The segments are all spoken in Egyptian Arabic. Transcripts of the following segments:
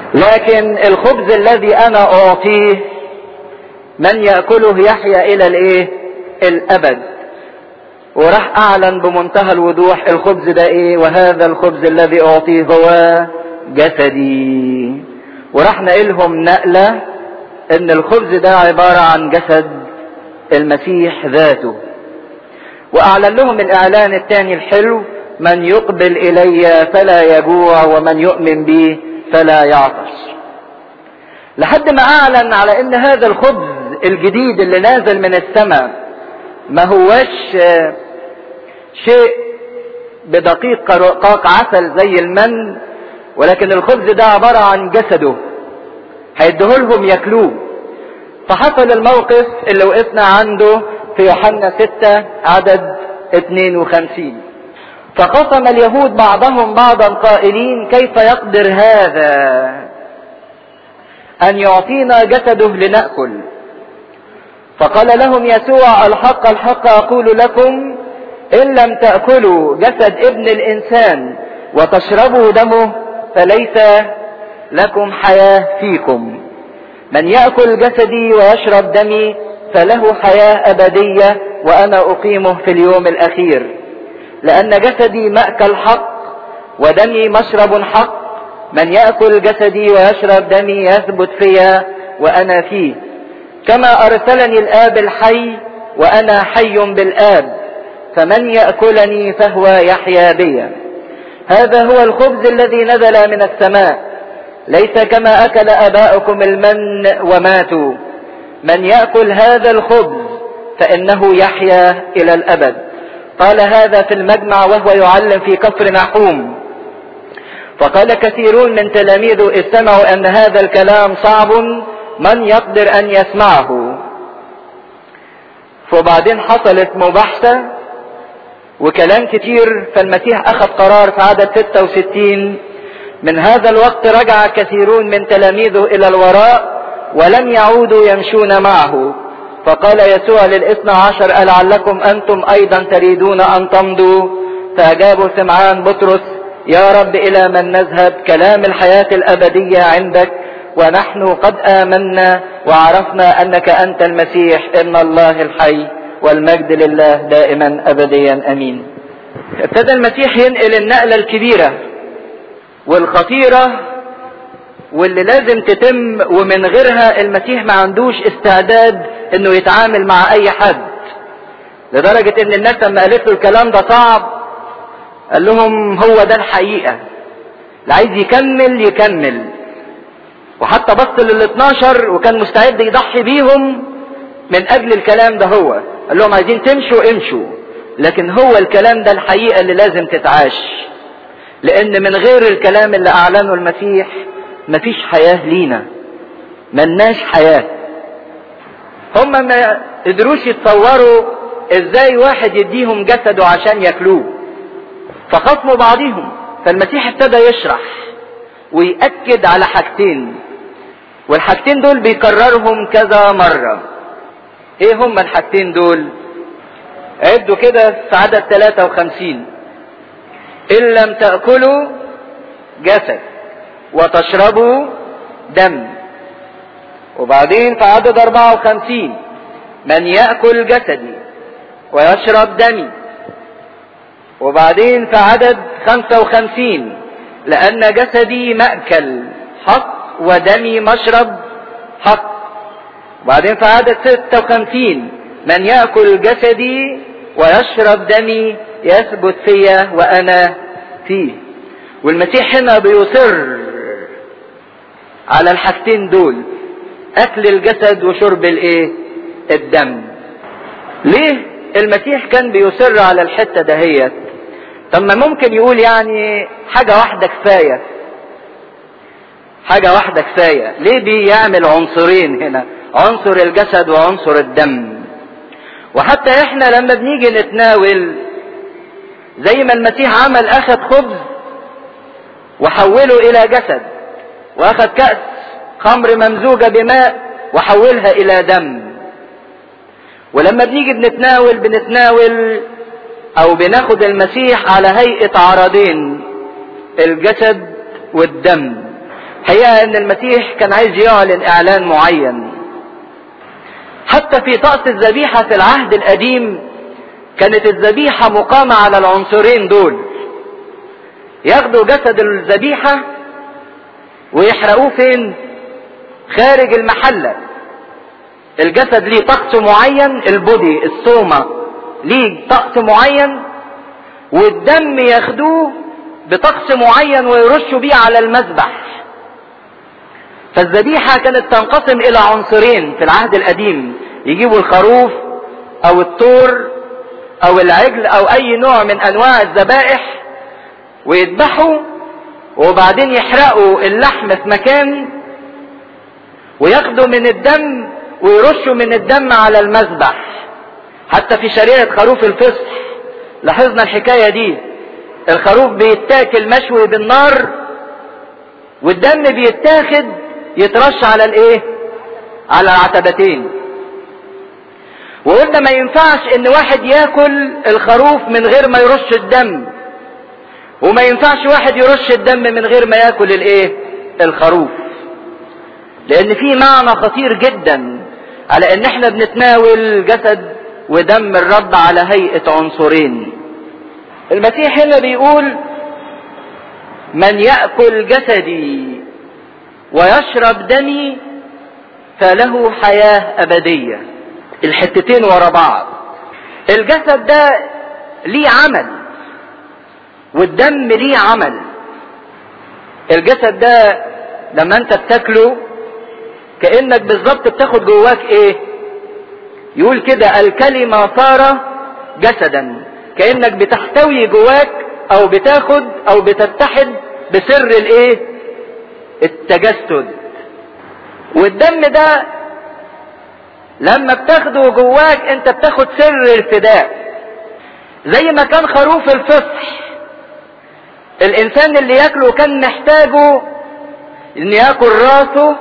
لكن الخبز الذي انا اعطيه من ياكله يحيا الى الايه الابد وراح اعلن بمنتهى الوضوح الخبز ده ايه وهذا الخبز الذي اعطيه هو جسدي وراح نقلهم نقلة ان الخبز ده عبارة عن جسد المسيح ذاته واعلن لهم الاعلان الثاني الحلو من يقبل الي فلا يجوع ومن يؤمن بي فلا يعطش لحد ما اعلن على ان هذا الخبز الجديد اللي نازل من السماء ما هوش شيء بدقيق رقاق عسل زي المن ولكن الخبز ده عبارة عن جسده هيديهولهم ياكلوه فحصل الموقف اللي وقفنا عنده في يوحنا 6 عدد 52 فقسم اليهود بعضهم بعضا قائلين كيف يقدر هذا ان يعطينا جسده لناكل فقال لهم يسوع الحق الحق اقول لكم ان لم تاكلوا جسد ابن الانسان وتشربوا دمه فليس لكم حياه فيكم من ياكل جسدي ويشرب دمي فله حياه ابديه وانا اقيمه في اليوم الاخير لان جسدي ماكل حق ودمي مشرب حق من ياكل جسدي ويشرب دمي يثبت فيا وانا فيه كما ارسلني الاب الحي وانا حي بالاب فمن ياكلني فهو يحيا بي هذا هو الخبز الذي نزل من السماء ليس كما اكل اباؤكم المن وماتوا من ياكل هذا الخبز فانه يحيا الى الابد قال هذا في المجمع وهو يعلم في كفر نحوم فقال كثيرون من تلاميذه اذ سمعوا ان هذا الكلام صعب من يقدر ان يسمعه فبعدين حصلت مباحثة وكلام كتير فالمسيح اخذ قرار في عدد 66 من هذا الوقت رجع كثيرون من تلاميذه الى الوراء ولم يعودوا يمشون معه فقال يسوع للاثنى عشر ألعلكم أنتم أيضا تريدون أن تمضوا فأجابوا سمعان بطرس يا رب إلى من نذهب كلام الحياة الأبدية عندك ونحن قد آمنا وعرفنا أنك أنت المسيح ابن الله الحي والمجد لله دائما أبديا أمين ابتدى المسيح ينقل النقلة الكبيرة والخطيرة واللي لازم تتم ومن غيرها المسيح ما عندوش استعداد انه يتعامل مع اي حد لدرجة ان الناس لما قالت له الكلام ده صعب قال لهم هو ده الحقيقة اللي عايز يكمل يكمل وحتى بص لل 12 وكان مستعد يضحي بيهم من اجل الكلام ده هو قال لهم عايزين تمشوا امشوا لكن هو الكلام ده الحقيقة اللي لازم تتعاش لان من غير الكلام اللي اعلنه المسيح مفيش حياة لينا ملناش حياة هم ما قدروش يتصوروا ازاي واحد يديهم جسده عشان ياكلوه فخصموا بعضهم فالمسيح ابتدى يشرح ويأكد على حاجتين والحاجتين دول بيكررهم كذا مرة ايه هم الحاجتين دول عدوا كده في عدد 53 ان لم تأكلوا جسد وتشربوا دم وبعدين في عدد 54 من يأكل جسدي ويشرب دمي وبعدين في عدد 55 لأن جسدي مأكل حق ودمي مشرب حق وبعدين في عدد 56 من يأكل جسدي ويشرب دمي يثبت فيا وأنا فيه والمسيح هنا بيصر على الحاجتين دول اكل الجسد وشرب الايه الدم ليه المسيح كان بيصر على الحتة دهيت طب ما ممكن يقول يعني حاجة واحدة كفاية حاجة واحدة كفاية ليه بيعمل عنصرين هنا عنصر الجسد وعنصر الدم وحتى احنا لما بنيجي نتناول زي ما المسيح عمل اخذ خبز وحوله الى جسد واخذ كأس خمر ممزوجة بماء وحولها الى دم ولما بنيجي بنتناول بنتناول او بناخد المسيح على هيئة عرضين الجسد والدم حقيقة ان المسيح كان عايز يعلن اعلان معين حتى في طقس الذبيحة في العهد القديم كانت الذبيحة مقامة على العنصرين دول ياخدوا جسد الذبيحة ويحرقوه فين خارج المحلة الجسد ليه طقس معين البودي السومة ليه طقس معين والدم ياخدوه بطقس معين ويرشوا بيه على المذبح فالذبيحة كانت تنقسم إلى عنصرين في العهد القديم يجيبوا الخروف أو الطور أو العجل أو أي نوع من أنواع الذبائح ويذبحوا وبعدين يحرقوا اللحم في مكان وياخدوا من الدم ويرشوا من الدم على المذبح حتى في شريعة خروف الفصح لاحظنا الحكاية دي الخروف بيتاكل مشوي بالنار والدم بيتاخد يترش على الايه على العتبتين وقلنا ما ينفعش ان واحد ياكل الخروف من غير ما يرش الدم وما ينفعش واحد يرش الدم من غير ما ياكل الايه الخروف لان في معنى خطير جدا على ان احنا بنتناول جسد ودم الرب على هيئة عنصرين المسيح هنا بيقول من يأكل جسدي ويشرب دمي فله حياة أبدية الحتتين ورا بعض الجسد ده ليه عمل والدم ليه عمل الجسد ده لما انت بتاكله كأنك بالظبط بتاخد جواك ايه يقول كده الكلمة صار جسدا كأنك بتحتوي جواك او بتاخد او بتتحد بسر الايه التجسد والدم ده لما بتاخده جواك انت بتاخد سر الفداء زي ما كان خروف الفصح الانسان اللي ياكله كان محتاجه ان ياكل راسه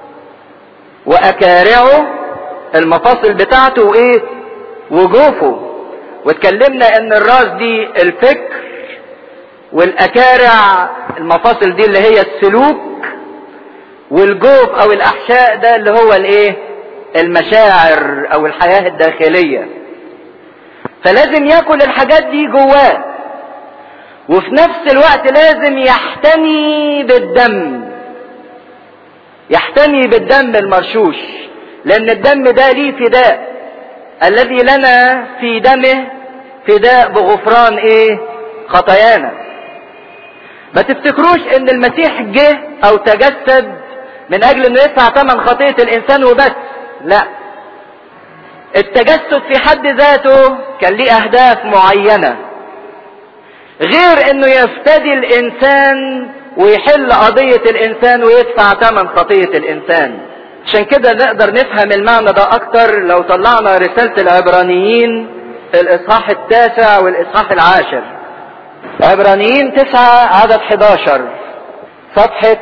واكارعه المفاصل بتاعته وايه وجوفه واتكلمنا ان الراس دي الفكر والاكارع المفاصل دي اللي هي السلوك والجوف او الاحشاء ده اللي هو الايه المشاعر او الحياة الداخلية فلازم ياكل الحاجات دي جواه وفي نفس الوقت لازم يحتمي بالدم يحتمي بالدم المرشوش لان الدم ده ليه فداء الذي لنا في دمه فداء بغفران ايه خطايانا ما تفتكروش ان المسيح جه او تجسد من اجل انه يدفع ثمن خطية الانسان وبس لا التجسد في حد ذاته كان ليه اهداف معينة غير انه يفتدي الانسان ويحل قضية الانسان ويدفع ثمن خطية الانسان عشان كده نقدر نفهم المعنى ده اكتر لو طلعنا رسالة العبرانيين الاصحاح التاسع والاصحاح العاشر عبرانيين تسعة عدد 11 صفحة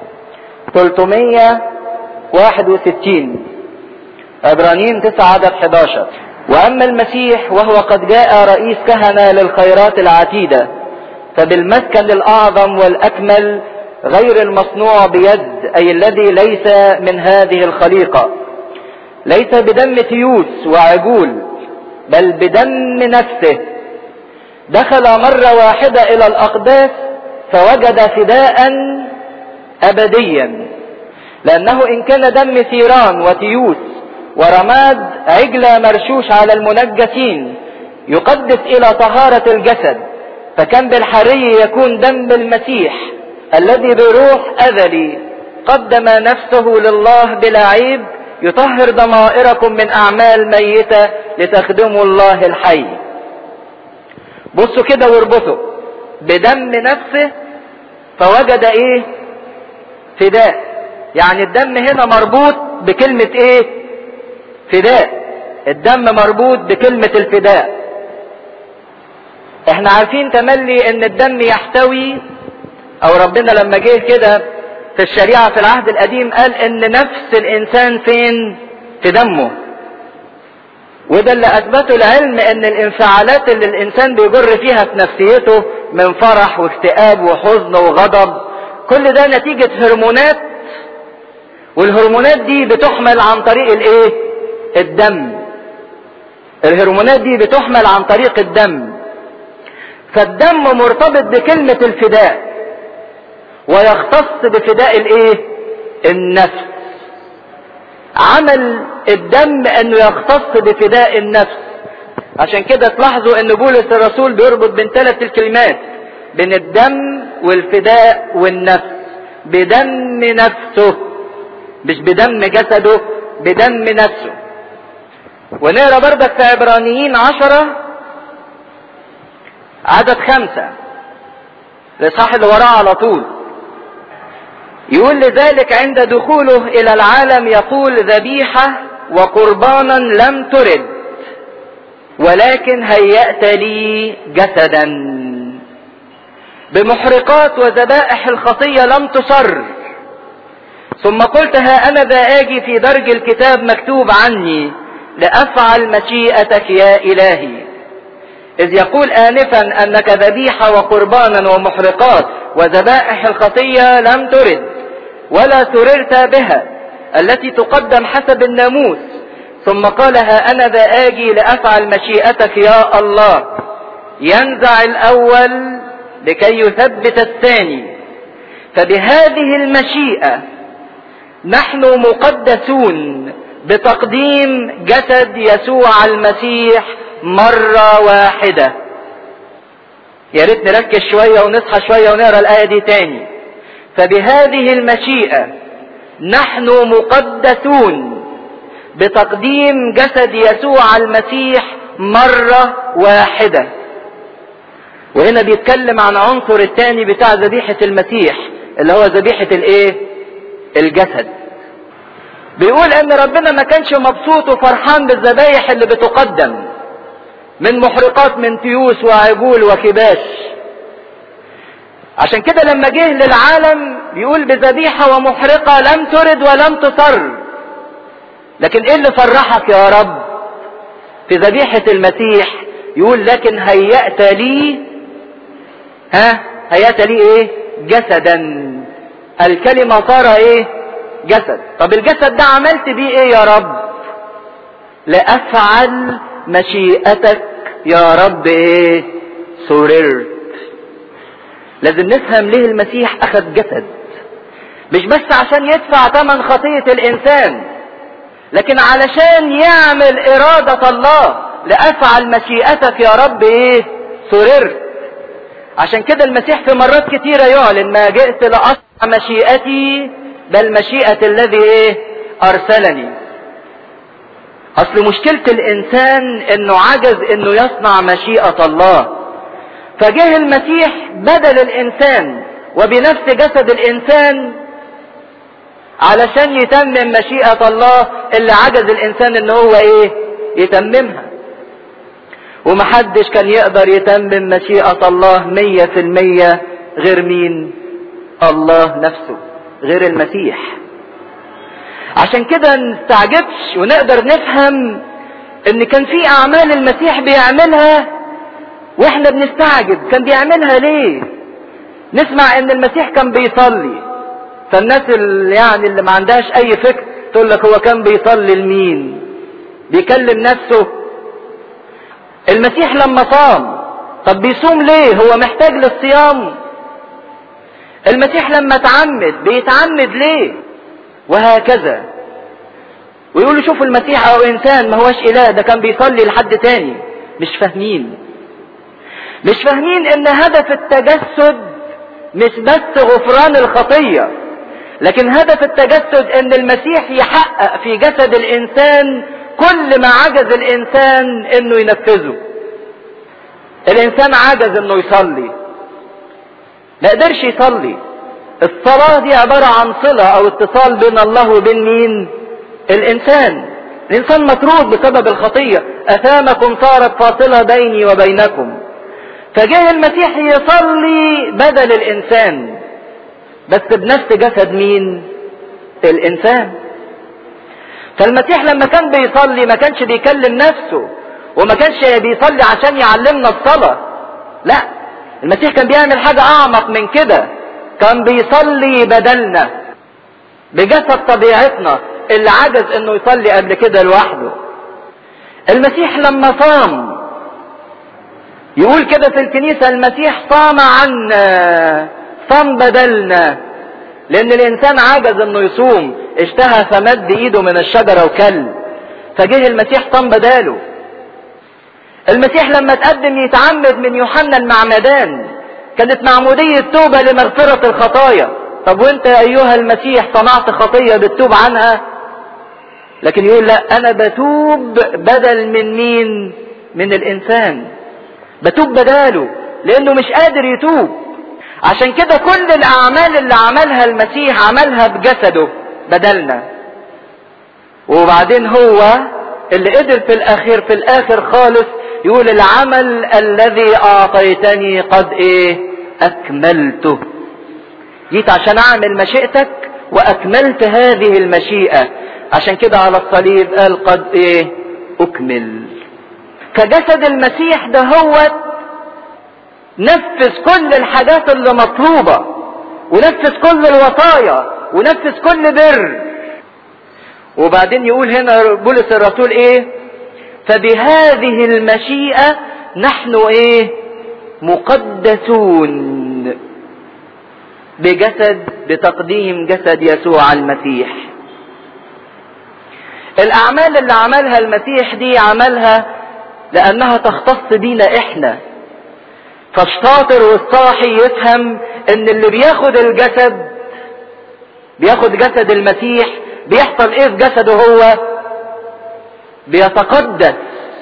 361 عبرانيين 9 عدد 11 وأما المسيح وهو قد جاء رئيس كهنة للخيرات العتيدة فبالمسكن الأعظم والأكمل غير المصنوع بيد أي الذي ليس من هذه الخليقة ليس بدم تيوس وعجول بل بدم نفسه دخل مرة واحدة إلى الأقداس فوجد فداء أبديا لأنه إن كان دم ثيران وتيوس ورماد عجلة مرشوش على المنجسين يقدس إلى طهارة الجسد فكان بالحري يكون دم المسيح الذي بروح أذلي قدم نفسه لله بلا عيب يطهر ضمائركم من أعمال ميتة لتخدموا الله الحي بصوا كده واربطوا بدم نفسه فوجد ايه فداء يعني الدم هنا مربوط بكلمة ايه فداء الدم مربوط بكلمة الفداء احنا عارفين تملي ان الدم يحتوي او ربنا لما جه كده في الشريعة في العهد القديم قال ان نفس الانسان فين في دمه وده اللي اثبته العلم ان الانفعالات اللي الانسان بيجر فيها في نفسيته من فرح واكتئاب وحزن وغضب كل ده نتيجة هرمونات والهرمونات دي بتحمل عن طريق الايه الدم الهرمونات دي بتحمل عن طريق الدم فالدم مرتبط بكلمة الفداء ويختص بفداء الايه النفس عمل الدم انه يختص بفداء النفس عشان كده تلاحظوا ان بولس الرسول بيربط بين ثلاث الكلمات بين الدم والفداء والنفس بدم نفسه مش بدم جسده بدم نفسه ونقرا بردك في عبرانيين عشرة عدد خمسة الاصحاح اللي وراه على طول يقول لذلك عند دخوله الى العالم يقول ذبيحة وقربانا لم ترد ولكن هيأت لي جسدا بمحرقات وذبائح الخطية لم تصر ثم قلت ها انا ذا اجي في درج الكتاب مكتوب عني لافعل مشيئتك يا الهي اذ يقول انفا انك ذبيحة وقربانا ومحرقات وذبائح الخطية لم ترد ولا سررت بها التي تقدم حسب الناموس ثم قال ها انا ذا اجي لافعل مشيئتك يا الله ينزع الاول لكي يثبت الثاني فبهذه المشيئة نحن مقدسون بتقديم جسد يسوع المسيح مرة واحدة يا ريت نركز شوية ونصحى شوية ونقرا الآية دي تاني فبهذه المشيئة نحن مقدسون بتقديم جسد يسوع المسيح مرة واحدة وهنا بيتكلم عن عنصر الثاني بتاع ذبيحة المسيح اللي هو ذبيحة الايه الجسد بيقول ان ربنا ما كانش مبسوط وفرحان بالذبايح اللي بتقدم من محرقات من تيوس وعجول وكباش عشان كده لما جه للعالم بيقول بذبيحة ومحرقة لم ترد ولم تصر لكن ايه اللي فرحك يا رب في ذبيحة المسيح يقول لكن هيأت لي ها هيأت لي ايه جسدا الكلمة صار ايه جسد طب الجسد ده عملت بيه ايه يا رب لأفعل مشيئتك يا رب ايه سررت لازم نفهم ليه المسيح اخذ جسد مش بس عشان يدفع ثمن خطية الانسان لكن علشان يعمل ارادة الله لافعل مشيئتك يا رب ايه سررت عشان كده المسيح في مرات كتيرة يعلن ما جئت لأصنع مشيئتي بل مشيئة الذي ايه ارسلني اصل مشكلة الانسان انه عجز انه يصنع مشيئة الله فجه المسيح بدل الانسان وبنفس جسد الانسان علشان يتمم مشيئة الله اللي عجز الانسان ان هو ايه يتممها ومحدش كان يقدر يتمم مشيئة الله مية في المية غير مين الله نفسه غير المسيح عشان كده نستعجبش ونقدر نفهم ان كان في اعمال المسيح بيعملها واحنا بنستعجب كان بيعملها ليه نسمع ان المسيح كان بيصلي فالناس اللي يعني اللي ما عندهاش اي فكر تقول لك هو كان بيصلي لمين بيكلم نفسه المسيح لما صام طب بيصوم ليه هو محتاج للصيام المسيح لما اتعمد بيتعمد ليه وهكذا ويقولوا شوفوا المسيح او انسان ما هوش اله ده كان بيصلي لحد تاني مش فاهمين مش فاهمين ان هدف التجسد مش بس غفران الخطية لكن هدف التجسد ان المسيح يحقق في جسد الانسان كل ما عجز الانسان انه ينفذه الانسان عجز انه يصلي ما قدرش يصلي الصلاة دي عبارة عن صلة او اتصال بين الله وبين مين الانسان الانسان مطرود بسبب الخطية اثامكم صارت فاصلة بيني وبينكم فجاء المسيح يصلي بدل الانسان بس بنفس جسد مين الانسان فالمسيح لما كان بيصلي ما كانش بيكلم نفسه وما كانش بيصلي عشان يعلمنا الصلاة لا المسيح كان بيعمل حاجة اعمق من كده كان بيصلي بدلنا بجسد طبيعتنا اللي عجز انه يصلي قبل كده لوحده المسيح لما صام يقول كده في الكنيسة المسيح صام عنا صام بدلنا لان الانسان عجز انه يصوم اشتهى فمد ايده من الشجرة وكل فجه المسيح صام بداله المسيح لما تقدم يتعمد من يوحنا المعمدان كانت معمودية توبة لمغفرة الخطايا طب وانت يا ايها المسيح صنعت خطية بتتوب عنها لكن يقول لا انا بتوب بدل من مين من الانسان بتوب بداله لانه مش قادر يتوب عشان كده كل الاعمال اللي عملها المسيح عملها بجسده بدلنا وبعدين هو اللي قدر في الاخير في الاخر خالص يقول العمل الذي اعطيتني قد ايه اكملته جيت عشان اعمل مشيئتك واكملت هذه المشيئة عشان كده على الصليب قال قد ايه اكمل فجسد المسيح ده هو نفذ كل الحاجات اللي مطلوبة ونفذ كل الوصايا ونفذ كل بر وبعدين يقول هنا بولس الرسول ايه فبهذه المشيئة نحن ايه مقدسون بجسد بتقديم جسد يسوع المسيح الاعمال اللي عملها المسيح دي عملها لانها تختص بينا احنا فالشاطر والصاحي يفهم ان اللي بياخد الجسد بياخد جسد المسيح بيحصل ايه في جسده هو بيتقدس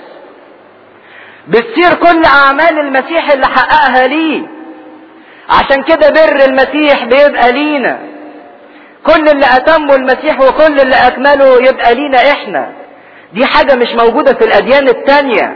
بتصير كل اعمال المسيح اللي حققها ليه عشان كده بر المسيح بيبقى لينا كل اللي اتمه المسيح وكل اللي اكمله يبقى لينا احنا دي حاجة مش موجودة في الاديان التانية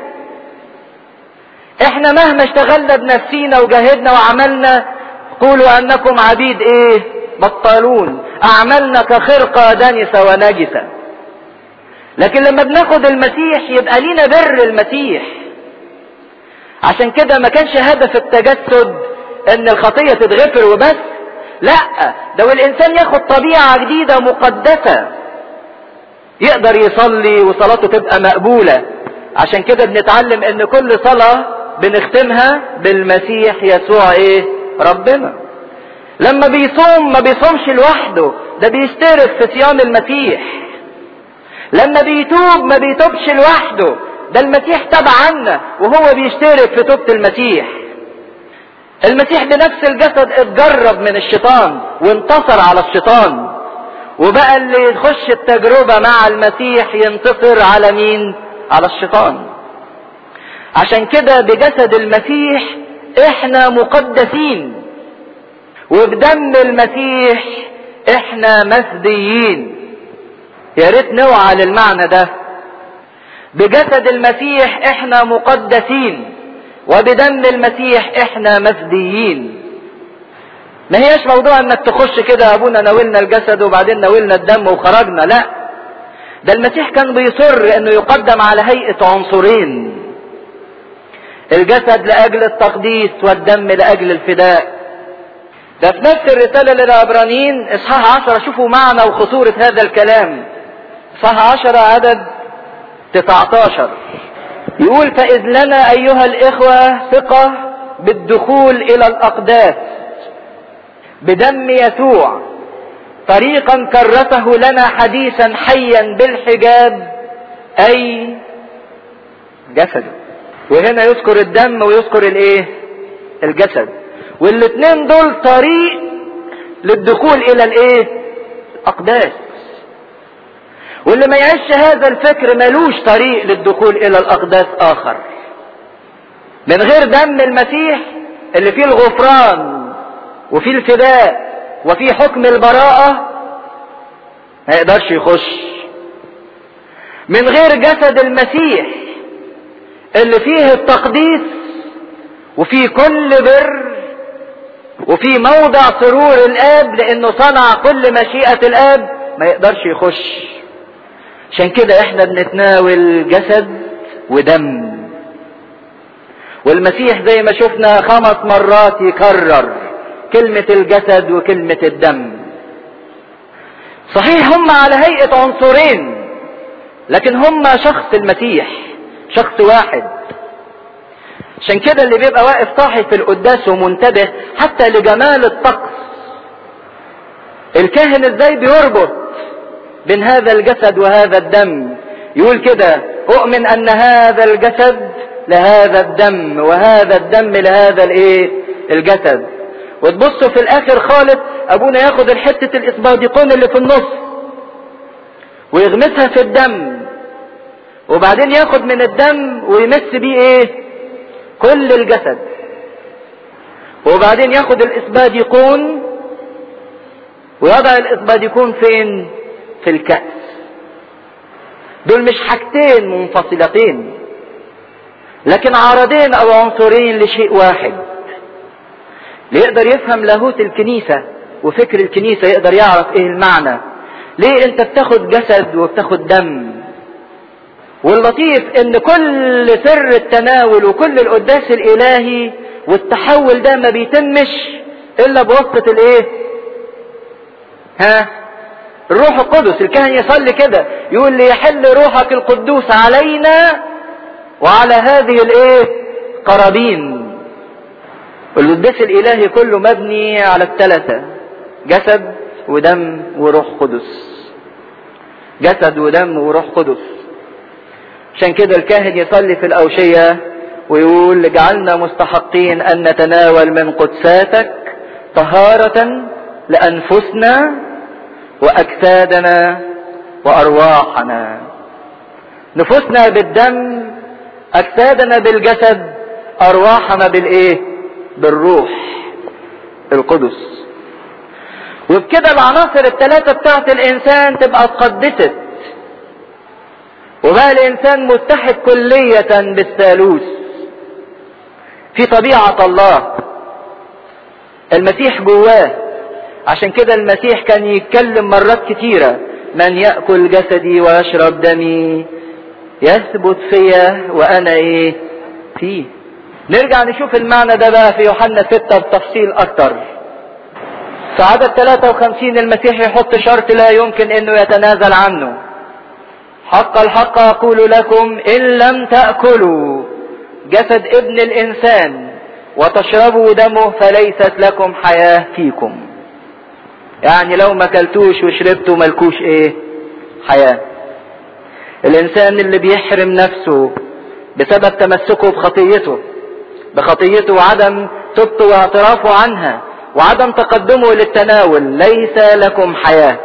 احنا مهما اشتغلنا بنفسينا وجاهدنا وعملنا قولوا انكم عبيد ايه بطالون اعمالنا كخرقة دنسة ونجسة لكن لما بناخد المسيح يبقى لينا بر المسيح عشان كده ما كانش هدف التجسد ان الخطية تتغفر وبس لا ده والانسان ياخد طبيعة جديدة مقدسة يقدر يصلي وصلاته تبقى مقبولة عشان كده بنتعلم ان كل صلاة بنختمها بالمسيح يسوع ايه ربنا لما بيصوم ما بيصومش لوحده ده بيشترك في صيام المسيح لما بيتوب ما بيتوبش لوحده ده المسيح تبع عنا وهو بيشترك في توبة المسيح المسيح بنفس الجسد اتجرب من الشيطان وانتصر على الشيطان وبقى اللي يخش التجربة مع المسيح ينتصر على مين على الشيطان عشان كده بجسد المسيح احنا مقدسين وبدم المسيح احنا مفديين يا ريت نوعى للمعنى ده بجسد المسيح احنا مقدسين وبدم المسيح احنا مفديين ما هياش موضوع انك تخش كده ابونا ناولنا الجسد وبعدين ناولنا الدم وخرجنا لا ده المسيح كان بيصر انه يقدم على هيئة عنصرين الجسد لاجل التقديس والدم لاجل الفداء ده في نفس الرسالة للعبرانيين اصحاح عشرة شوفوا معنى وخطورة هذا الكلام اصحاح عشرة عدد 19 يقول فإذ لنا أيها الإخوة ثقة بالدخول إلى الأقداس بدم يسوع طريقا كرسه لنا حديثا حيا بالحجاب أي جسده وهنا يذكر الدم ويذكر الايه الجسد والاثنين دول طريق للدخول الى الايه الاقداس واللي ما يعيش هذا الفكر ملوش طريق للدخول الى الاقداس اخر من غير دم المسيح اللي فيه الغفران وفيه الفداء وفيه حكم البراءة ما يقدرش يخش من غير جسد المسيح اللي فيه التقديس وفيه كل بر وفيه موضع سرور الاب لانه صنع كل مشيئة الاب ما يقدرش يخش عشان كده احنا بنتناول جسد ودم والمسيح زي ما شفنا خمس مرات يكرر كلمة الجسد وكلمة الدم صحيح هم على هيئة عنصرين لكن هم شخص المسيح شخص واحد عشان كده اللي بيبقى واقف صاحي في القداس ومنتبه حتى لجمال الطقس الكاهن ازاي بيربط بين هذا الجسد وهذا الدم يقول كده اؤمن ان هذا الجسد لهذا الدم وهذا الدم لهذا الايه الجسد وتبصوا في الاخر خالص ابونا ياخد الحتة الاسباديقون اللي في النص ويغمسها في الدم وبعدين ياخد من الدم ويمس بيه ايه كل الجسد وبعدين ياخد الاسباديقون ويضع الاسباديقون فين في الكأس دول مش حاجتين منفصلتين لكن عرضين او عنصرين لشيء واحد ليقدر يفهم لاهوت الكنيسة وفكر الكنيسة يقدر يعرف ايه المعنى ليه انت بتاخد جسد وبتاخد دم واللطيف ان كل سر التناول وكل القداس الالهي والتحول ده ما بيتمش الا بواسطة الايه ها الروح القدس الكاهن يصلي كده يقول لي يحل روحك القدوس علينا وعلى هذه الايه قرابين القداس الالهي كله مبني على الثلاثة جسد ودم وروح قدس جسد ودم وروح قدس عشان كده الكاهن يصلي في الأوشية ويقول اجعلنا مستحقين أن نتناول من قدساتك طهارة لأنفسنا وأجسادنا وأرواحنا نفوسنا بالدم أجسادنا بالجسد أرواحنا بالإيه؟ بالروح القدس وبكده العناصر الثلاثة بتاعت الإنسان تبقى اتقدست وبقى الإنسان متحد كلية بالثالوث في طبيعة الله المسيح جواه عشان كده المسيح كان يتكلم مرات كتيرة من يأكل جسدي ويشرب دمي يثبت فيا وأنا إيه فيه نرجع نشوف المعنى ده بقى في يوحنا 6 بتفصيل أكتر في عدد 53 المسيح يحط شرط لا يمكن انه يتنازل عنه حق الحق اقول لكم ان لم تاكلوا جسد ابن الانسان وتشربوا دمه فليست لكم حياه فيكم يعني لو ما كلتوش وشربتوا ملكوش ايه حياه الانسان اللي بيحرم نفسه بسبب تمسكه بخطيته بخطيته وعدم توبته واعترافه عنها وعدم تقدمه للتناول ليس لكم حياة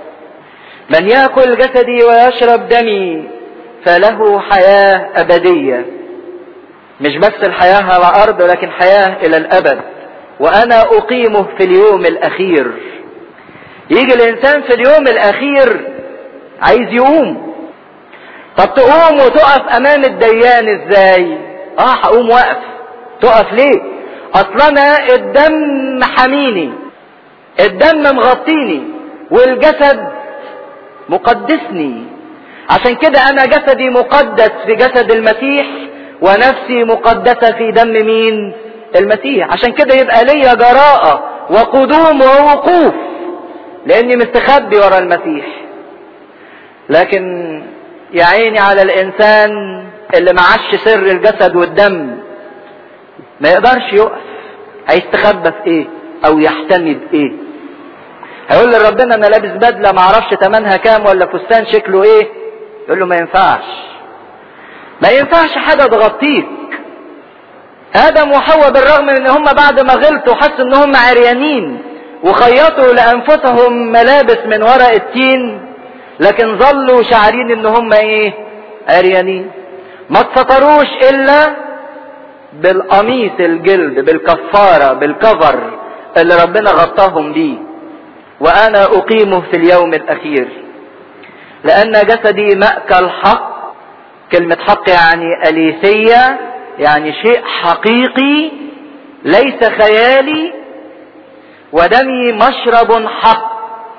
من يأكل جسدي ويشرب دمي فله حياة أبدية مش بس الحياة على الأرض لكن حياة إلى الأبد وأنا أقيمه في اليوم الأخير يجي الإنسان في اليوم الأخير عايز يقوم طب تقوم وتقف أمام الديان إزاي؟ آه هقوم وقف تقف ليه؟ اصل انا الدم حميني الدم مغطيني والجسد مقدسني عشان كده انا جسدي مقدس في جسد المسيح ونفسي مقدسة في دم مين المسيح عشان كده يبقى ليا جراءة وقدوم ووقوف لاني مستخبي ورا المسيح لكن يا عيني على الانسان اللي معاش سر الجسد والدم ما يقدرش يقف هيستخبى في ايه او يحتمي بايه هيقول لربنا انا لابس بدله ما اعرفش تمنها كام ولا فستان شكله ايه يقول له ما ينفعش ما ينفعش حاجه تغطيك ادم وحواء بالرغم من ان هم بعد ما غلطوا حسوا ان هم عريانين وخيطوا لانفسهم ملابس من ورق التين لكن ظلوا شاعرين ان هم ايه عريانين ما اتستروش الا بالقميص الجلد بالكفارة بالكفر اللي ربنا غطاهم بيه وانا اقيمه في اليوم الاخير لان جسدي مأكل حق كلمة حق يعني اليثية يعني شيء حقيقي ليس خيالي ودمي مشرب حق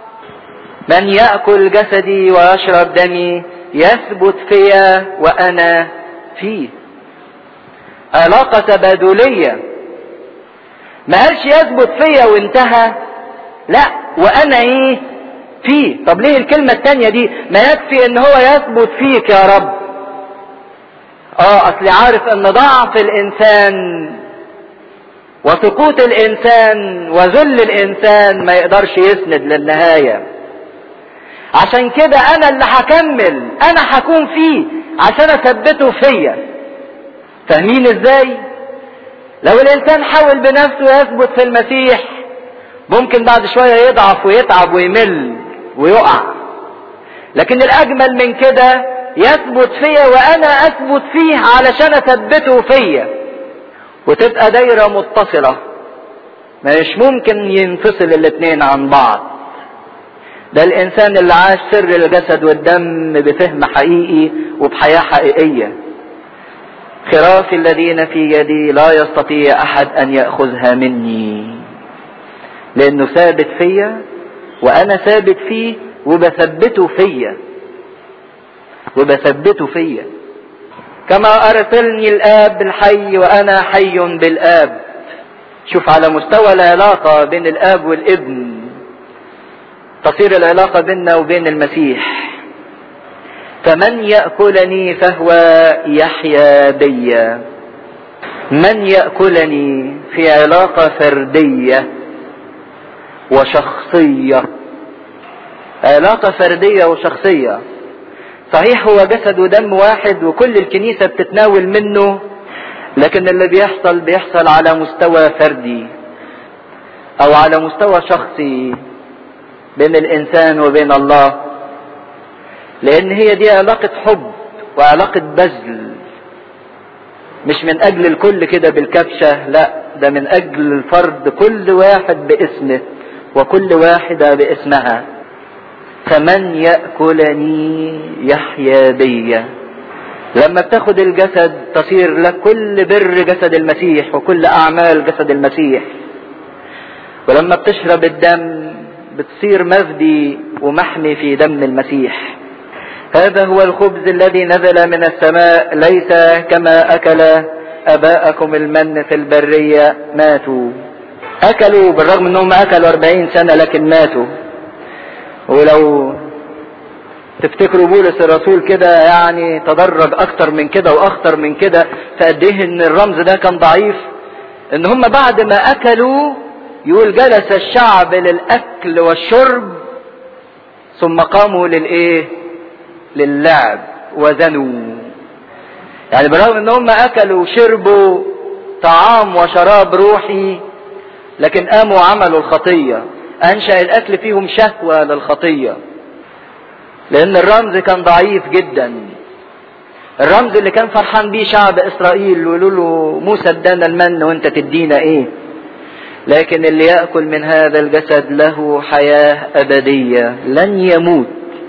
من يأكل جسدي ويشرب دمي يثبت فيا وانا فيه علاقة تبادلية ما قالش يثبت فيا وانتهى لا وانا ايه فيه طب ليه الكلمة التانية دي ما يكفي ان هو يثبت فيك يا رب اه اصلي عارف ان ضعف الانسان وسقوط الانسان وذل الانسان ما يقدرش يسند للنهاية عشان كده انا اللي هكمل انا هكون فيه عشان اثبته فيا فاهمين ازاي لو الانسان حاول بنفسه يثبت في المسيح ممكن بعد شوية يضعف ويتعب ويمل ويقع لكن الاجمل من كده يثبت فيا وانا اثبت فيه علشان اثبته فيا وتبقى دايرة متصلة مش ممكن ينفصل الاتنين عن بعض ده الانسان اللي عاش سر الجسد والدم بفهم حقيقي وبحياة حقيقية خرافي الذين في يدي لا يستطيع احد ان ياخذها مني لانه ثابت فيا وانا ثابت فيه وبثبته فيا وبثبته فيا كما ارسلني الاب الحي وانا حي بالاب شوف على مستوى العلاقه بين الاب والابن تصير العلاقه بيننا وبين المسيح فمن ياكلني فهو يحيا بي من ياكلني في علاقه فرديه وشخصيه علاقه فرديه وشخصيه صحيح هو جسد ودم واحد وكل الكنيسة بتتناول منه لكن اللي بيحصل بيحصل على مستوى فردي او على مستوى شخصي بين الانسان وبين الله لان هي دي علاقة حب وعلاقة بذل مش من اجل الكل كده بالكبشة لا ده من اجل الفرد كل واحد باسمه وكل واحدة باسمها فمن يأكلني يحيا بي لما بتاخد الجسد تصير لك كل بر جسد المسيح وكل أعمال جسد المسيح ولما بتشرب الدم بتصير مفدي ومحمي في دم المسيح هذا هو الخبز الذي نزل من السماء ليس كما أكل أباءكم المن في البرية ماتوا أكلوا بالرغم أنهم أكلوا أربعين سنة لكن ماتوا ولو تفتكروا بولس الرسول كده يعني تدرج اكتر من كده واخطر من كده فقد ايه ان الرمز ده كان ضعيف ان هم بعد ما اكلوا يقول جلس الشعب للاكل والشرب ثم قاموا للايه للعب وزنوا يعني بالرغم ان هم اكلوا وشربوا طعام وشراب روحي لكن قاموا وعملوا الخطيه انشا الاكل فيهم شهوه للخطيه لان الرمز كان ضعيف جدا الرمز اللي كان فرحان بيه شعب اسرائيل يقولوا له موسى ادانا المن وانت تدينا ايه لكن اللي ياكل من هذا الجسد له حياه ابديه لن يموت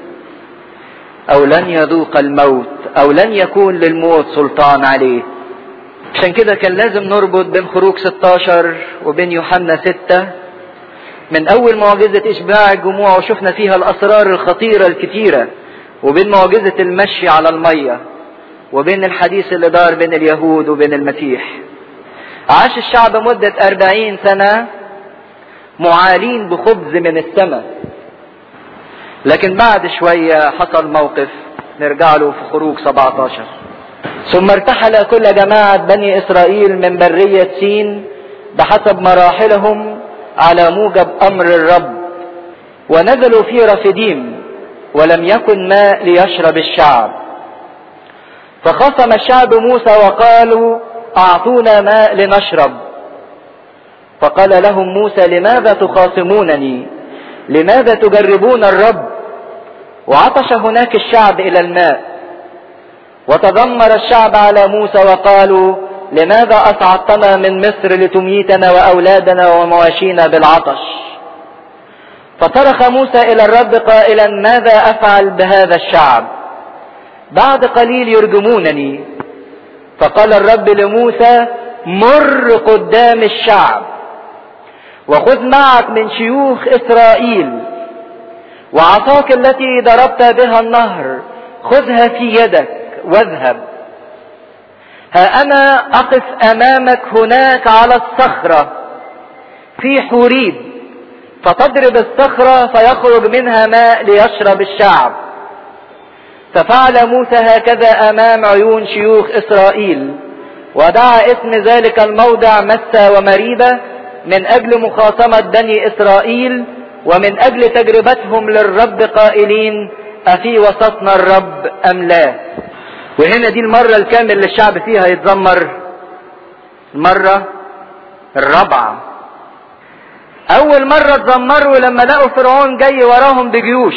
او لن يذوق الموت او لن يكون للموت سلطان عليه عشان كده كان لازم نربط بين خروج 16 وبين يوحنا 6 من اول معجزة اشباع الجموع وشفنا فيها الاسرار الخطيرة الكتيرة وبين معجزة المشي على المية وبين الحديث اللي دار بين اليهود وبين المسيح عاش الشعب مدة أربعين سنة معالين بخبز من السماء لكن بعد شوية حصل موقف نرجع له في خروج 17 ثم ارتحل كل جماعة بني إسرائيل من برية سين بحسب مراحلهم على موجب امر الرب ونزلوا في رفديم ولم يكن ماء ليشرب الشعب فخصم الشعب موسى وقالوا اعطونا ماء لنشرب فقال لهم موسى لماذا تخاصمونني لماذا تجربون الرب وعطش هناك الشعب الى الماء وتذمر الشعب على موسى وقالوا لماذا أصعدتنا من مصر لتميتنا وأولادنا ومواشينا بالعطش فصرخ موسى إلى الرب قائلا ماذا أفعل بهذا الشعب بعد قليل يرجمونني فقال الرب لموسى مر قدام الشعب وخذ معك من شيوخ إسرائيل وعصاك التي ضربت بها النهر خذها في يدك واذهب ها انا اقف امامك هناك على الصخرة في حوريب فتضرب الصخرة فيخرج منها ماء ليشرب الشعب ففعل موسى هكذا امام عيون شيوخ اسرائيل ودعا اسم ذلك الموضع مسة ومريبة من اجل مخاصمة بني اسرائيل ومن اجل تجربتهم للرب قائلين افي وسطنا الرب ام لا وهنا دي المرة الكامل اللي الشعب فيها يتذمر المرة الرابعة اول مرة اتذمروا لما لقوا فرعون جاي وراهم بجيوش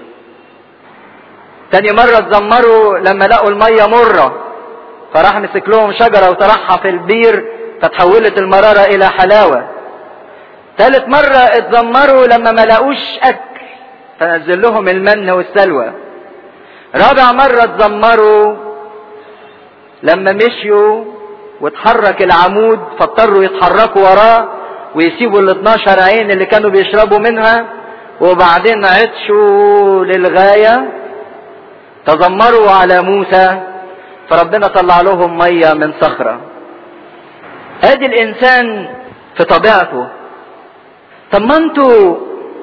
تاني مرة اتذمروا لما لقوا المية مرة فراح مسك لهم شجرة وطرحها في البير فتحولت المرارة الى حلاوة ثالث مرة اتذمروا لما ما لقوش اكل فنزل لهم المن والسلوى رابع مرة اتذمروا لما مشيوا واتحرك العمود فاضطروا يتحركوا وراه ويسيبوا ال 12 عين اللي كانوا بيشربوا منها وبعدين عطشوا للغاية تذمروا على موسى فربنا طلع لهم مية من صخرة ادي الانسان في طبيعته طب ما انتوا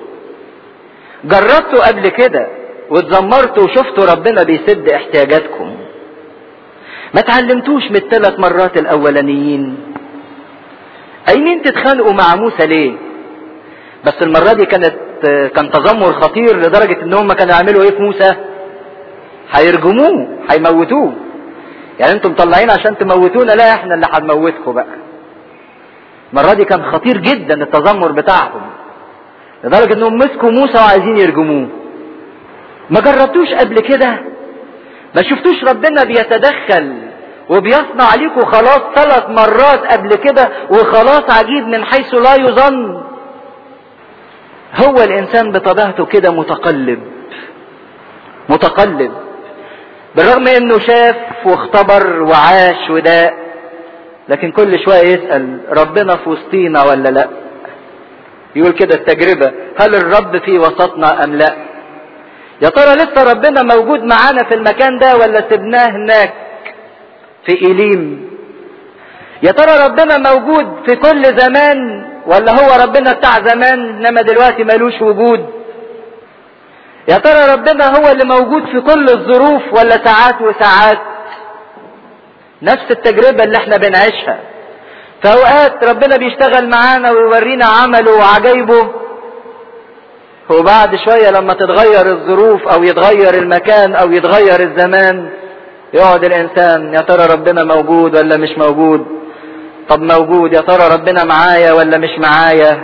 جربتوا قبل كده واتذمرتوا وشفتوا ربنا بيسد احتياجاتكم ما تعلمتوش من الثلاث مرات الاولانيين قايمين تتخانقوا مع موسى ليه بس المرة دي كانت كان تذمر خطير لدرجة ان هم كانوا يعملوا ايه في موسى هيرجموه هيموتوه يعني انتم مطلعين عشان تموتونا لا احنا اللي هنموتكم بقى المرة دي كان خطير جدا التذمر بتاعهم لدرجة انهم مسكوا موسى وعايزين يرجموه ما جربتوش قبل كده ما شفتوش ربنا بيتدخل وبيصنع عليكم خلاص ثلاث مرات قبل كده وخلاص عجيب من حيث لا يظن هو الانسان بطبيعته كده متقلب متقلب بالرغم انه شاف واختبر وعاش وداق لكن كل شوية يسأل ربنا في وسطينا ولا لا يقول كده التجربة هل الرب في وسطنا ام لا يا ترى لسه ربنا موجود معانا في المكان ده ولا سبناه هناك في إيليم يا ترى ربنا موجود في كل زمان ولا هو ربنا بتاع زمان انما دلوقتي ملوش وجود يا ترى ربنا هو اللي موجود في كل الظروف ولا ساعات وساعات نفس التجربة اللي احنا بنعيشها في اوقات ربنا بيشتغل معانا ويورينا عمله وعجايبه وبعد شوية لما تتغير الظروف او يتغير المكان او يتغير الزمان يقعد الانسان يا ترى ربنا موجود ولا مش موجود طب موجود يا ترى ربنا معايا ولا مش معايا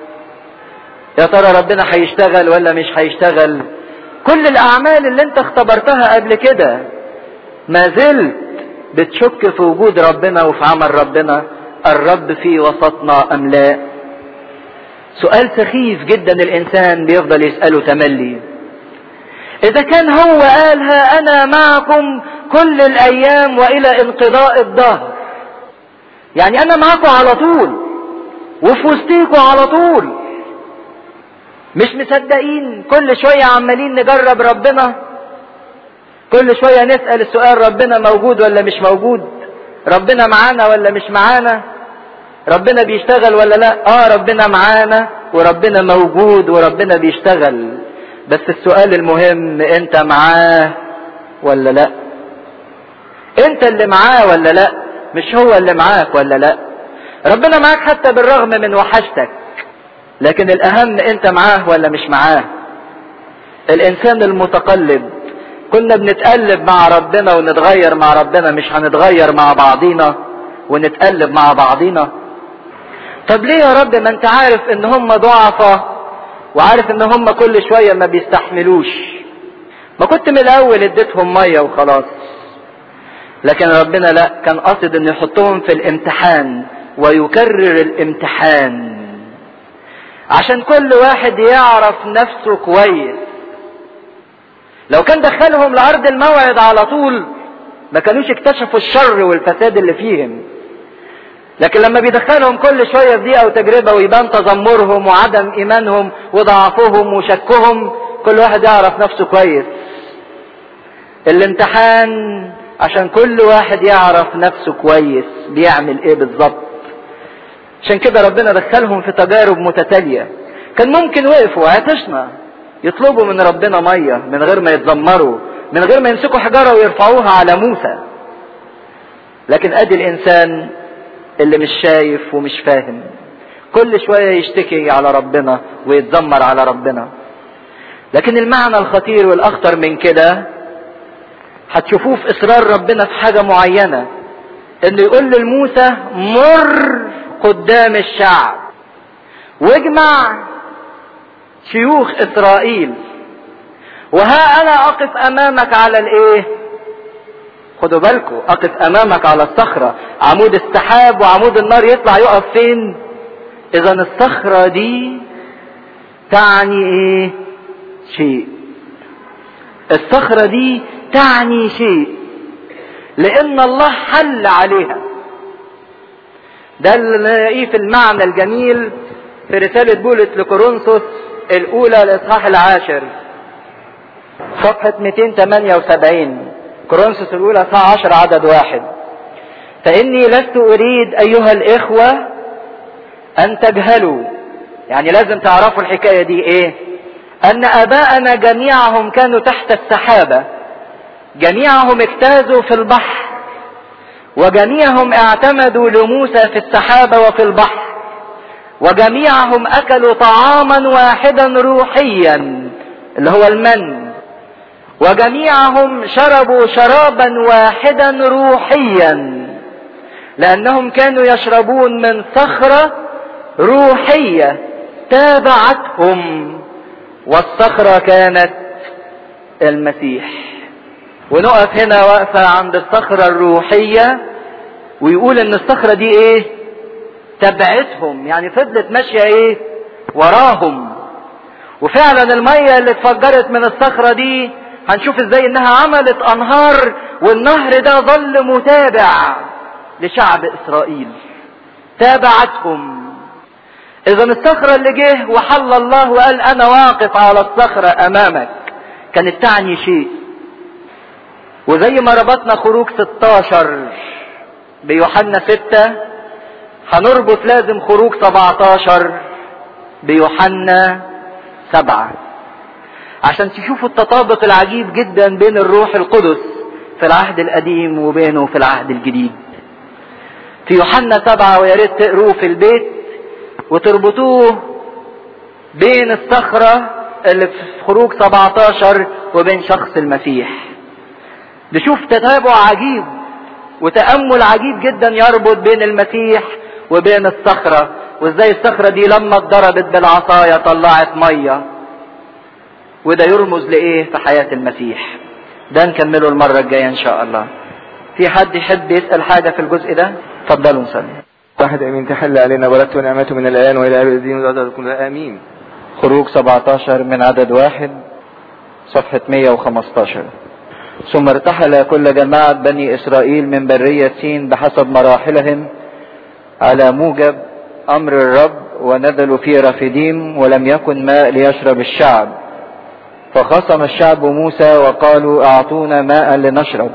يا ترى ربنا هيشتغل ولا مش هيشتغل كل الاعمال اللي انت اختبرتها قبل كده ما زلت بتشك في وجود ربنا وفي عمل ربنا الرب في وسطنا ام لا سؤال سخيف جدا الانسان بيفضل يسأله تملي اذا كان هو قالها انا معكم كل الايام والى انقضاء الدهر يعني انا معاكم على طول وفي وسطيكم على طول مش مصدقين كل شوية عمالين نجرب ربنا كل شوية نسأل السؤال ربنا موجود ولا مش موجود ربنا معانا ولا مش معانا ربنا بيشتغل ولا لا اه ربنا معانا وربنا موجود وربنا بيشتغل بس السؤال المهم انت معاه ولا لا انت اللي معاه ولا لا مش هو اللي معاك ولا لا ربنا معاك حتى بالرغم من وحشتك لكن الاهم انت معاه ولا مش معاه الانسان المتقلب كنا بنتقلب مع ربنا ونتغير مع ربنا مش هنتغير مع بعضينا ونتقلب مع بعضينا طب ليه يا رب ما انت عارف ان هم ضعفة وعارف ان هم كل شوية ما بيستحملوش ما كنت من الاول اديتهم مية وخلاص لكن ربنا لا كان قصد ان يحطهم في الامتحان ويكرر الامتحان عشان كل واحد يعرف نفسه كويس لو كان دخلهم لارض الموعد على طول ما كانوش اكتشفوا الشر والفساد اللي فيهم لكن لما بيدخلهم كل شوية في دقيقة وتجربة ويبان تذمرهم وعدم ايمانهم وضعفهم وشكهم كل واحد يعرف نفسه كويس الامتحان عشان كل واحد يعرف نفسه كويس بيعمل ايه بالظبط عشان كده ربنا دخلهم في تجارب متتالية كان ممكن وقفوا عطشنا يطلبوا من ربنا مية من غير ما يتذمروا من غير ما يمسكوا حجارة ويرفعوها على موسى لكن ادي الانسان اللي مش شايف ومش فاهم كل شوية يشتكي على ربنا ويتذمر على ربنا لكن المعنى الخطير والاخطر من كده هتشوفوه في اصرار ربنا في حاجة معينة انه يقول لموسى مر قدام الشعب واجمع شيوخ اسرائيل وها انا اقف امامك على الايه خدوا بالكم اقف امامك على الصخرة عمود السحاب وعمود النار يطلع يقف فين اذا الصخرة دي تعني ايه شيء الصخرة دي تعني شيء لان الله حل عليها ده اللي نلاقيه في المعنى الجميل في رسالة بولس لكورنثوس الاولى الاصحاح العاشر صفحة 278 كورنثوس الاولى اصحاح 10 عدد واحد فاني لست اريد ايها الاخوة ان تجهلوا يعني لازم تعرفوا الحكاية دي ايه ان اباءنا جميعهم كانوا تحت السحابة جميعهم اجتازوا في البحر وجميعهم اعتمدوا لموسى في السحابة وفي البحر وجميعهم اكلوا طعاما واحدا روحيا اللي هو المن وجميعهم شربوا شرابا واحدا روحيا لانهم كانوا يشربون من صخرة روحية تابعتهم والصخرة كانت المسيح ونقف هنا واقفة عند الصخرة الروحية ويقول ان الصخرة دي ايه تبعتهم يعني فضلت ماشية ايه وراهم وفعلا المية اللي اتفجرت من الصخرة دي هنشوف ازاي انها عملت انهار والنهر ده ظل متابع لشعب اسرائيل تابعتهم اذا الصخرة اللي جه وحل الله وقال انا واقف على الصخرة امامك كانت تعني شيء وزي ما ربطنا خروج 16 بيوحنا 6 هنربط لازم خروج 17 بيوحنا 7 عشان تشوفوا التطابق العجيب جدا بين الروح القدس في العهد القديم وبينه في العهد الجديد في يوحنا سبعة ويا ريت تقروه في البيت وتربطوه بين الصخرة اللي في خروج 17 وبين شخص المسيح نشوف تتابع عجيب وتأمل عجيب جدا يربط بين المسيح وبين الصخرة وازاي الصخرة دي لما اتضربت بالعصاية طلعت مية وده يرمز لايه في حياة المسيح ده نكمله المرة الجاية ان شاء الله في حد يحب يسأل حاجة في الجزء ده اتفضلوا نسلم واحد امين تحل علينا بركته ونعمته من الان والى ابد الدين والعدد كلها امين خروج 17 من عدد واحد صفحة 115 ثم ارتحل كل جماعة بني إسرائيل من برية سين بحسب مراحلهم على موجب أمر الرب ونزلوا في رفيديم ولم يكن ماء ليشرب الشعب فخصم الشعب موسى وقالوا أعطونا ماء لنشرب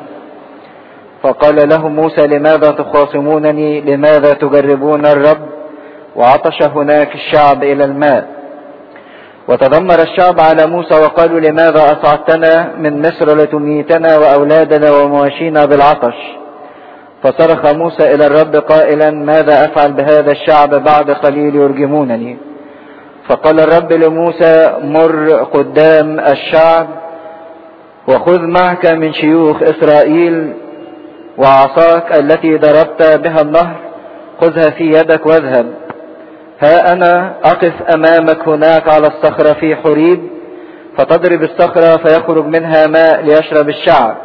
فقال لهم موسى لماذا تخاصمونني لماذا تجربون الرب وعطش هناك الشعب إلى الماء وتذمر الشعب على موسى وقالوا لماذا أصعدتنا من مصر لتميتنا وأولادنا ومواشينا بالعطش فصرخ موسى إلى الرب قائلا ماذا أفعل بهذا الشعب بعد قليل يرجمونني فقال الرب لموسى مر قدام الشعب وخذ معك من شيوخ إسرائيل وعصاك التي ضربت بها النهر خذها في يدك واذهب ها أنا أقف أمامك هناك على الصخرة في حريب فتضرب الصخرة فيخرج منها ماء ليشرب الشعب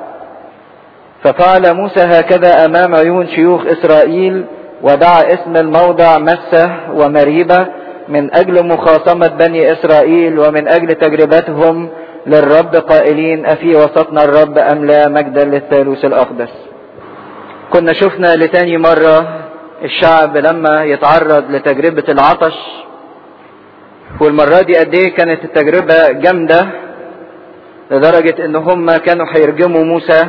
ففعل موسى هكذا أمام عيون شيوخ إسرائيل ودعا اسم الموضع مسة ومريبة من أجل مخاصمة بني إسرائيل ومن أجل تجربتهم للرب قائلين أفي وسطنا الرب أم لا مجدا للثالوث الأقدس كنا شفنا لتاني مرة الشعب لما يتعرض لتجربة العطش والمرة دي قد ايه كانت التجربة جامدة لدرجة ان هم كانوا هيرجموا موسى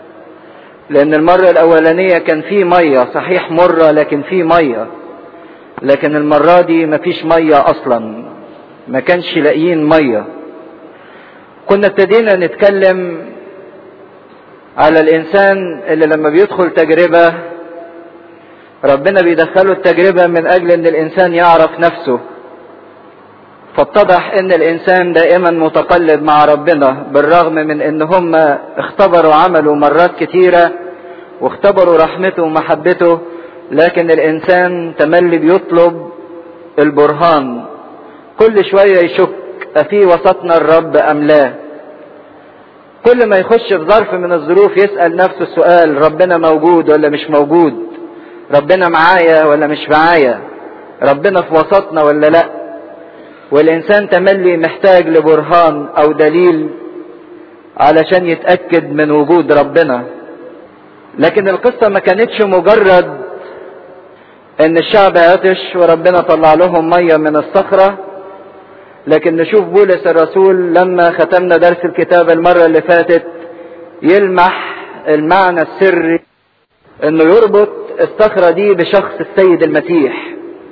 لان المرة الاولانية كان في مية صحيح مرة لكن في مية لكن المرة دي مفيش مية اصلا ما كانش لاقيين مية كنا ابتدينا نتكلم على الانسان اللي لما بيدخل تجربة ربنا بيدخله التجربة من اجل ان الانسان يعرف نفسه فاتضح ان الانسان دائما متقلب مع ربنا بالرغم من ان هم اختبروا عملوا مرات كتيرة واختبروا رحمته ومحبته لكن الانسان تملي بيطلب البرهان كل شوية يشك افي وسطنا الرب ام لا كل ما يخش في ظرف من الظروف يسأل نفسه السؤال ربنا موجود ولا مش موجود ربنا معايا ولا مش معايا ربنا في وسطنا ولا لا والانسان تملي محتاج لبرهان او دليل علشان يتأكد من وجود ربنا لكن القصة ما كانتش مجرد ان الشعب عطش وربنا طلع لهم مية من الصخرة لكن نشوف بولس الرسول لما ختمنا درس الكتاب المرة اللي فاتت يلمح المعنى السري انه يربط الصخرة دي بشخص السيد المسيح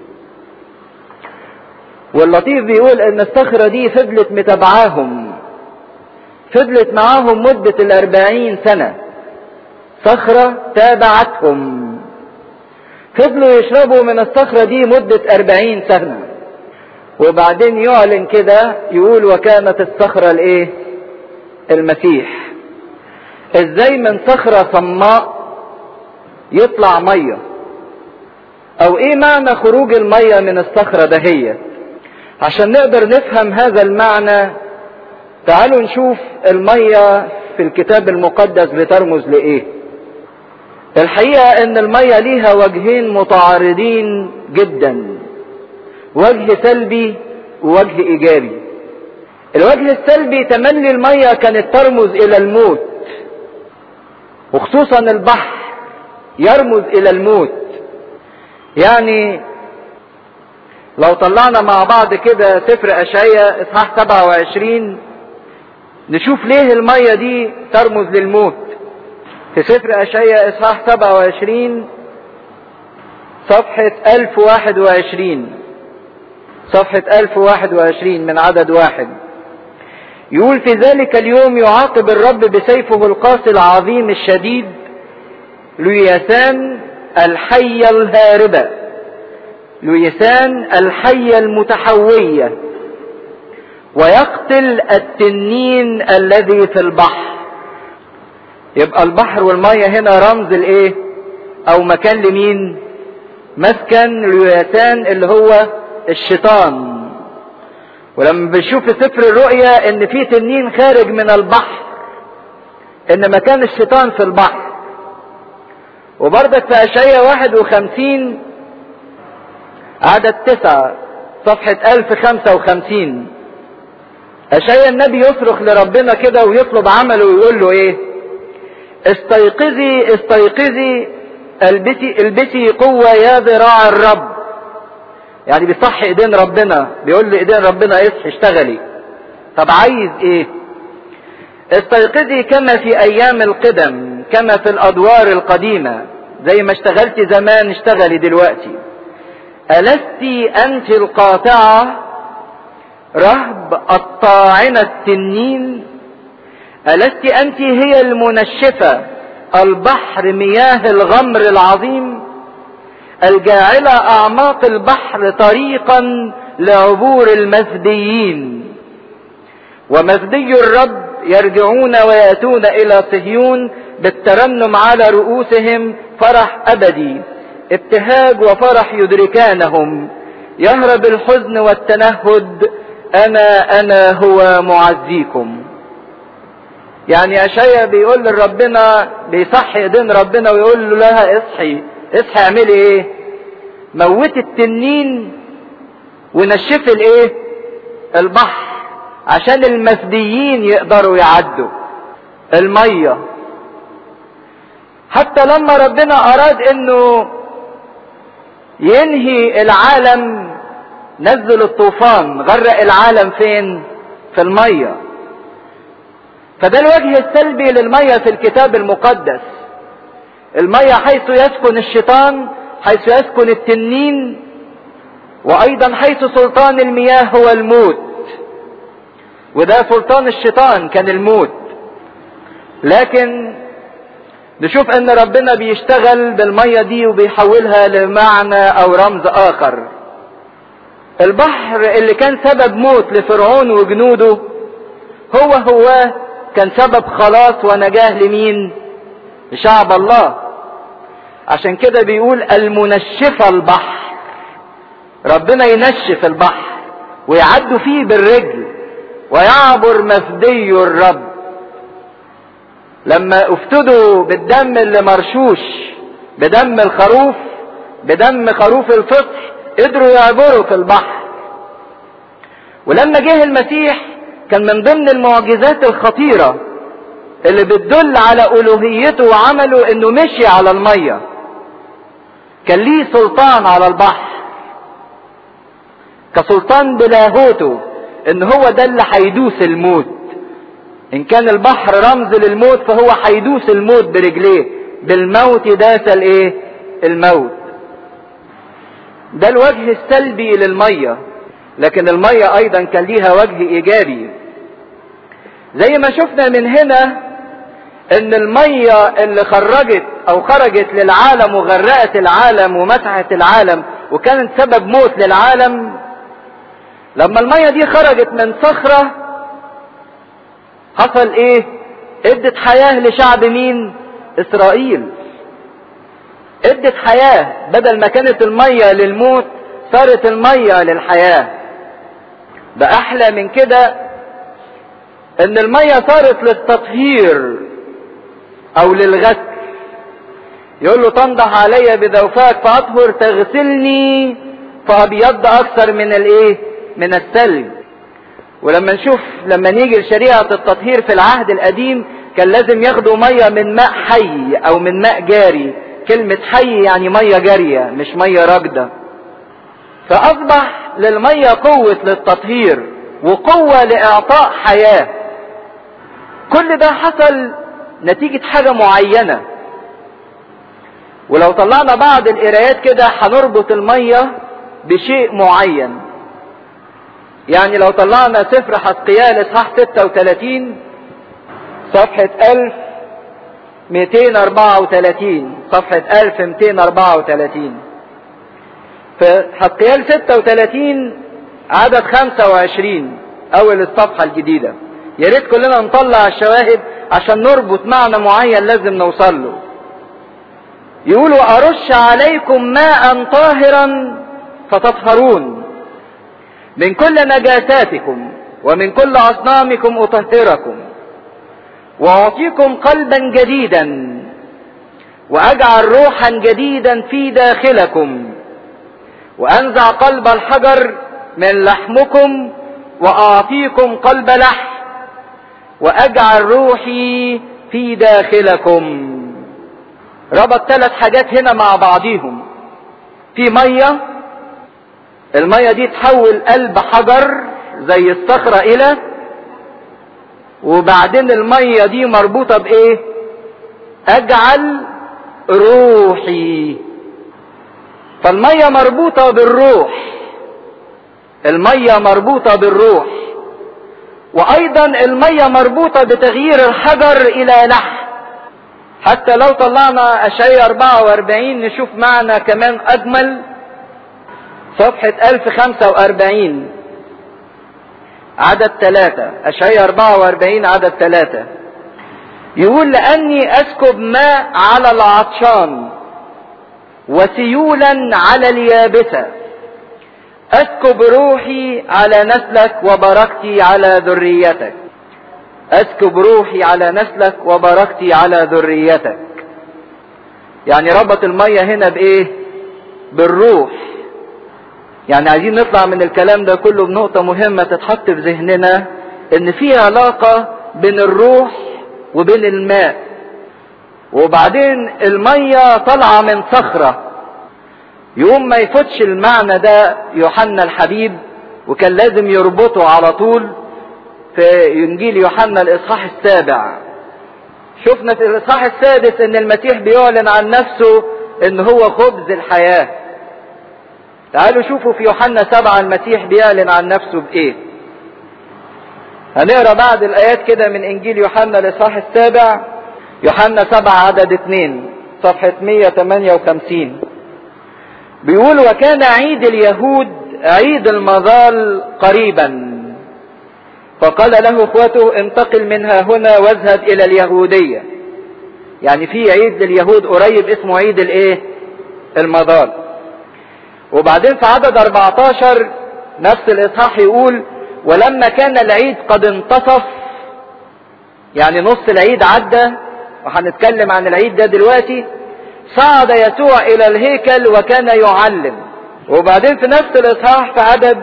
واللطيف بيقول ان الصخرة دي فضلت متابعاهم فضلت معاهم مدة الاربعين سنة صخرة تابعتهم فضلوا يشربوا من الصخرة دي مدة أربعين سنة وبعدين يعلن كده يقول وكانت الصخرة الايه المسيح ازاي من صخرة صماء يطلع مية او ايه معنى خروج المية من الصخرة دهية عشان نقدر نفهم هذا المعنى تعالوا نشوف المية في الكتاب المقدس بترمز لايه الحقيقة ان المية ليها وجهين متعارضين جدا وجه سلبي ووجه ايجابي الوجه السلبي تملي المية كانت ترمز الى الموت وخصوصا البحر يرمز الى الموت يعني لو طلعنا مع بعض كده سفر اشعياء اصحاح 27 نشوف ليه المية دي ترمز للموت في سفر أشعياء إصحاح 27 صفحة 1021 صفحة 1021 من عدد واحد يقول في ذلك اليوم يعاقب الرب بسيفه القاسي العظيم الشديد ليسان الحية الهاربة ليسان الحية المتحوية ويقتل التنين الذي في البحر يبقى البحر والمية هنا رمز الايه او مكان لمين مسكن لياتان اللي هو الشيطان ولما بنشوف في سفر الرؤيا ان في تنين خارج من البحر ان مكان الشيطان في البحر وبرضك في اشعياء 51 عدد تسعة صفحة 1055 اشعياء النبي يصرخ لربنا كده ويطلب عمله ويقول له ايه استيقظي استيقظي البسي البسي قوة يا ذراع الرب يعني بيصحي ايدين ربنا بيقول له ايدين ربنا اصحي اشتغلي طب عايز ايه استيقظي كما في ايام القدم كما في الادوار القديمة زي ما اشتغلتي زمان اشتغلي دلوقتي ألست أنت القاطعة رهب الطاعنة التنين ألست أنت هي المنشفة البحر مياه الغمر العظيم الجاعلة أعماق البحر طريقا لعبور المسديين ومسدي الرب يرجعون ويأتون إلى صهيون بالترنم على رؤوسهم فرح أبدي ابتهاج وفرح يدركانهم يهرب الحزن والتنهد أنا أنا هو معزيكم يعني أشياء بيقول لربنا بيصحي ايدين ربنا ويقول له لها اصحي اصحي اعملي ايه موتي التنين ونشفي الايه البحر عشان المسديين يقدروا يعدوا المية حتى لما ربنا اراد انه ينهي العالم نزل الطوفان غرق العالم فين في الميه فده الوجه السلبي للمية في الكتاب المقدس المية حيث يسكن الشيطان حيث يسكن التنين وايضا حيث سلطان المياه هو الموت وده سلطان الشيطان كان الموت لكن نشوف ان ربنا بيشتغل بالمية دي وبيحولها لمعنى او رمز اخر البحر اللي كان سبب موت لفرعون وجنوده هو هو كان سبب خلاص ونجاة لمين لشعب الله عشان كده بيقول المنشفة البحر ربنا ينشف البحر ويعدوا فيه بالرجل ويعبر مفدي الرب لما افتدوا بالدم اللي مرشوش بدم الخروف بدم خروف الفصح قدروا يعبروا في البحر ولما جه المسيح كان من ضمن المعجزات الخطيرة اللي بتدل على ألوهيته وعمله انه مشي على المية كان ليه سلطان على البحر كسلطان بلاهوته ان هو ده اللي هيدوس الموت ان كان البحر رمز للموت فهو هيدوس الموت برجليه بالموت داس الايه الموت ده الوجه السلبي للميه لكن الميه ايضا كان ليها وجه ايجابي زي ما شفنا من هنا ان الميه اللي خرجت او خرجت للعالم وغرقت العالم ومسحت العالم وكانت سبب موت للعالم لما الميه دي خرجت من صخره حصل ايه ادت حياه لشعب مين اسرائيل ادت حياه بدل ما كانت الميه للموت صارت الميه للحياه ده احلى من كده ان الميه صارت للتطهير او للغسل يقول له تنضح علي بذوفاك فاطهر تغسلني فابيض اكثر من الايه من الثلج ولما نشوف لما نيجي لشريعة التطهير في العهد القديم كان لازم ياخدوا مية من ماء حي او من ماء جاري كلمة حي يعني مية جارية مش مية راكدة فاصبح للمية قوة للتطهير وقوة لاعطاء حياة كل ده حصل نتيجة حاجة معينة ولو طلعنا بعض القرايات كده هنربط المية بشيء معين يعني لو طلعنا سفر حسقيال اصحاح 36 صفحة 1234 صفحة 1234 في حسقيال 36 عدد 25 اول الصفحة الجديدة يا ريت كلنا نطلع الشواهد عشان نربط معنى معين لازم نوصل له يقول وارش عليكم ماء طاهرا فتطهرون من كل نجاساتكم ومن كل اصنامكم اطهركم واعطيكم قلبا جديدا واجعل روحا جديدا في داخلكم وانزع قلب الحجر من لحمكم واعطيكم قلب لحم واجعل روحي في داخلكم ربط ثلاث حاجات هنا مع بعضيهم في ميه المية دي تحول قلب حجر زي الصخرة إلى وبعدين المية دي مربوطة بإيه؟ أجعل روحي فالمية مربوطة بالروح المية مربوطة بالروح وأيضا المية مربوطة بتغيير الحجر إلى لحم حتى لو طلعنا أشعية 44 نشوف معنى كمان أجمل صفحة 1045 عدد ثلاثة أشعية 44 عدد ثلاثة يقول لأني أسكب ماء على العطشان وسيولا على اليابسة أسكب روحي على نسلك وبركتي على ذريتك أسكب روحي على نسلك وبركتي على ذريتك يعني ربط المية هنا بإيه بالروح يعني عايزين نطلع من الكلام ده كله بنقطة مهمة تتحط في ذهننا ان في علاقة بين الروح وبين الماء وبعدين المية طالعة من صخرة يقوم ما يفوتش المعنى ده يوحنا الحبيب وكان لازم يربطه على طول في انجيل يوحنا الاصحاح السابع شفنا في الاصحاح السادس ان المسيح بيعلن عن نفسه ان هو خبز الحياه تعالوا شوفوا في يوحنا سبعة المسيح بيعلن عن نفسه بإيه هنقرا بعد الآيات كده من إنجيل يوحنا الإصحاح السابع يوحنا سبعة عدد اتنين صفحة 158 بيقول وكان عيد اليهود عيد المظال قريبا فقال له اخوته انتقل منها هنا واذهب الى اليهودية يعني في عيد لليهود قريب اسمه عيد الايه المظال وبعدين في عدد 14 نفس الاصحاح يقول ولما كان العيد قد انتصف يعني نص العيد عدى وهنتكلم عن العيد ده دلوقتي صعد يسوع الى الهيكل وكان يعلم وبعدين في نفس الاصحاح في عدد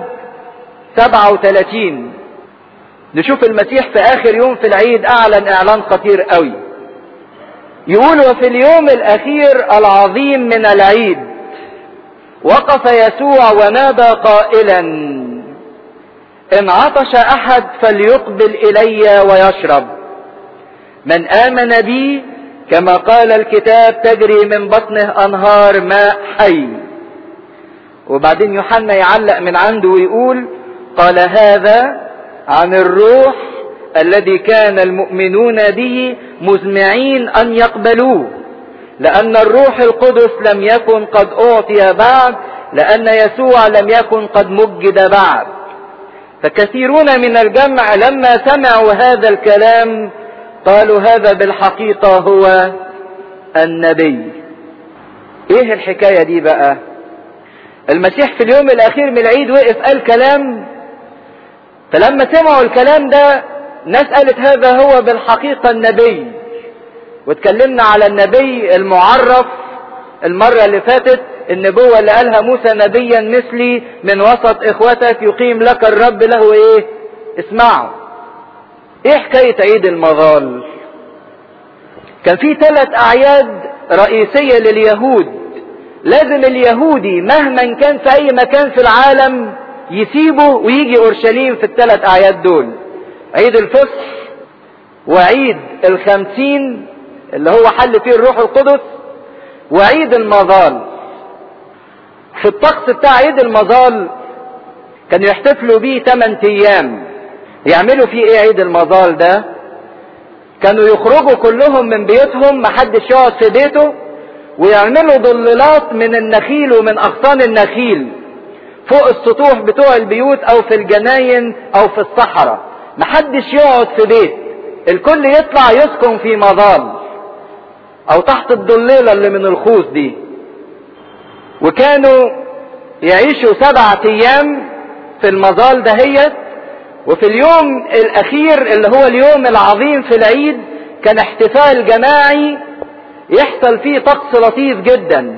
37 نشوف المسيح في اخر يوم في العيد اعلن اعلان خطير قوي يقول وفي اليوم الاخير العظيم من العيد وقف يسوع ونادى قائلا ان عطش احد فليقبل الي ويشرب من امن بي كما قال الكتاب تجري من بطنه انهار ماء حي وبعدين يوحنا يعلق من عنده ويقول قال هذا عن الروح الذي كان المؤمنون به مزمعين ان يقبلوه لان الروح القدس لم يكن قد اعطي بعد لان يسوع لم يكن قد مجد بعد فكثيرون من الجمع لما سمعوا هذا الكلام قالوا هذا بالحقيقه هو النبي ايه الحكايه دي بقى المسيح في اليوم الاخير من العيد وقف قال كلام فلما سمعوا الكلام ده ناس قالت هذا هو بالحقيقة النبي واتكلمنا على النبي المعرف المرة اللي فاتت النبوة اللي قالها موسى نبيا مثلي من وسط اخوتك يقيم لك الرب له ايه اسمعوا ايه حكاية عيد المظال كان في ثلاث اعياد رئيسية لليهود لازم اليهودي مهما كان في اي مكان في العالم يسيبه ويجي اورشليم في الثلاث اعياد دول عيد الفصح وعيد الخمسين اللي هو حل فيه الروح القدس وعيد المظال في الطقس بتاع عيد المظال كانوا يحتفلوا بيه 8 ايام يعملوا فيه ايه عيد المظال ده كانوا يخرجوا كلهم من بيوتهم محدش يقعد في بيته ويعملوا ضلالات من النخيل ومن اغصان النخيل فوق السطوح بتوع البيوت او في الجناين او في الصحراء محدش يقعد في بيت الكل يطلع يسكن في مظال او تحت الضليلة اللي من الخوص دي وكانوا يعيشوا سبعة ايام في المظال دهيت وفي اليوم الاخير اللي هو اليوم العظيم في العيد كان احتفال جماعي يحصل فيه طقس لطيف جدا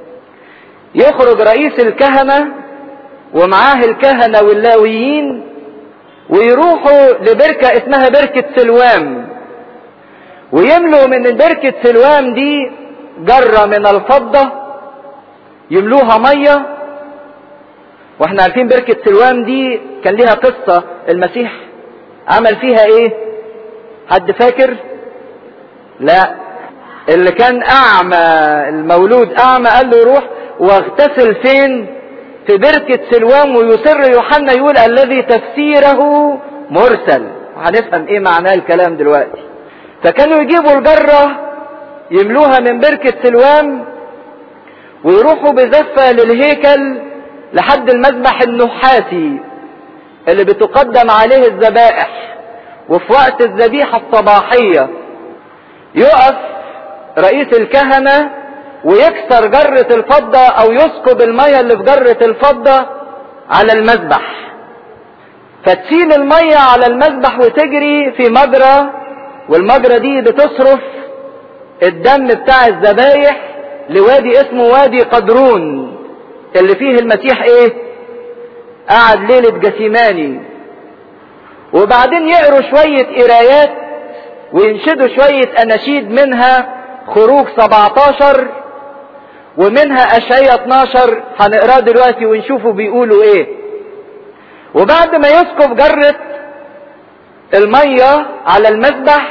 يخرج رئيس الكهنة ومعاه الكهنة واللاويين ويروحوا لبركة اسمها بركة سلوام ويملوا من بركة سلوام دي جرة من الفضة يملوها مية واحنا عارفين بركة سلوام دي كان ليها قصة المسيح عمل فيها ايه حد فاكر لا اللي كان اعمى المولود اعمى قال له روح واغتسل فين في بركة سلوام ويصر يوحنا يقول الذي تفسيره مرسل وهنفهم ايه معناه الكلام دلوقتي فكانوا يجيبوا الجرة يملوها من بركة سلوام ويروحوا بزفة للهيكل لحد المذبح النحاسي اللي بتقدم عليه الذبائح وفي وقت الذبيحة الصباحية يقف رئيس الكهنة ويكسر جرة الفضة او يسكب المية اللي في جرة الفضة على المذبح فتسيل المية على المذبح وتجري في مجرى والمجرى دي بتصرف الدم بتاع الذبايح لوادي اسمه وادي قدرون اللي فيه المسيح ايه قعد ليلة جسيماني وبعدين يقروا شوية قرايات وينشدوا شوية اناشيد منها خروج 17 ومنها اشعياء 12 هنقراه دلوقتي ونشوفوا بيقولوا ايه وبعد ما يسكب جرة المية على المذبح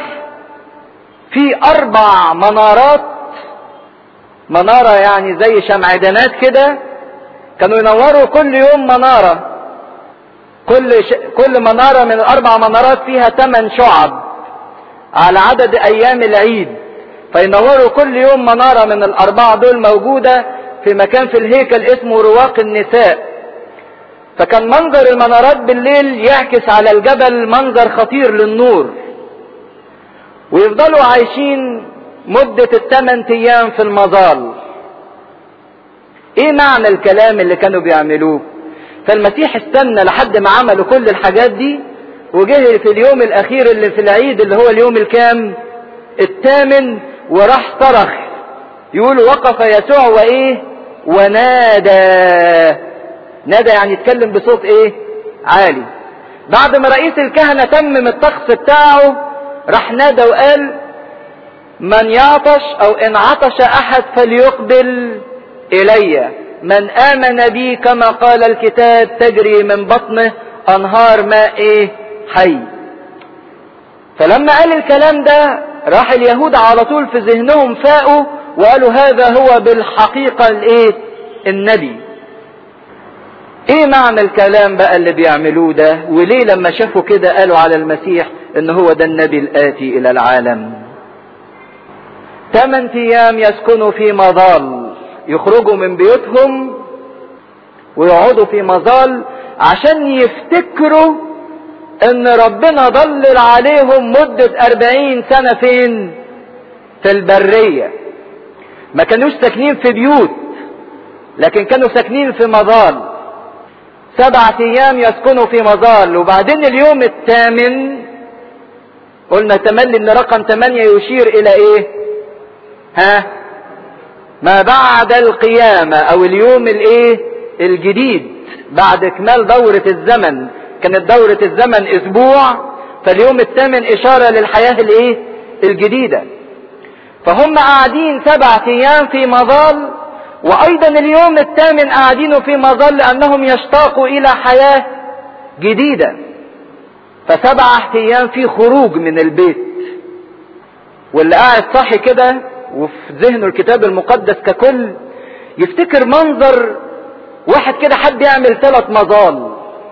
في اربع منارات منارة يعني زي شمعدانات كده كانوا ينوروا كل يوم منارة كل ش... كل منارة من الأربع منارات فيها ثمان شعب على عدد أيام العيد فينوروا كل يوم منارة من الأربعة دول موجودة في مكان في الهيكل اسمه رواق النساء فكان منظر المنارات بالليل يعكس على الجبل منظر خطير للنور ويفضلوا عايشين مدة الثمان أيام في المظال ايه معنى الكلام اللي كانوا بيعملوه فالمسيح استنى لحد ما عملوا كل الحاجات دي وجه في اليوم الاخير اللي في العيد اللي هو اليوم الكام الثامن وراح صرخ يقول وقف يسوع وايه ونادى نادى يعني يتكلم بصوت ايه عالي بعد ما رئيس الكهنة تمم الطقس بتاعه راح نادى وقال من يعطش او ان عطش احد فليقبل الي من امن بي كما قال الكتاب تجري من بطنه انهار ماء ايه حي فلما قال الكلام ده راح اليهود على طول في ذهنهم فاقوا وقالوا هذا هو بالحقيقة الايه النبي ايه معنى الكلام بقى اللي بيعملوه ده وليه لما شافوا كده قالوا على المسيح ان هو ده النبي الاتي الى العالم ثمان ايام يسكنوا في مظال يخرجوا من بيوتهم ويقعدوا في مظال عشان يفتكروا ان ربنا ضلل عليهم مدة اربعين سنة فين في البرية ما كانوش ساكنين في بيوت لكن كانوا ساكنين في مظال سبعة ايام يسكنوا في مظال وبعدين اليوم الثامن قلنا تملي ان رقم ثمانية يشير الى ايه ها ما بعد القيامة او اليوم الايه الجديد بعد اكمال دورة الزمن كانت دورة الزمن اسبوع فاليوم الثامن اشارة للحياة الايه الجديدة فهم قاعدين سبعة ايام في مظال وايضا اليوم الثامن قاعدين في مظل لانهم يشتاقوا الى حياة جديدة فسبعة ايام في خروج من البيت واللي قاعد صاحي كده وفي ذهنه الكتاب المقدس ككل يفتكر منظر واحد كده حد يعمل ثلاث مظال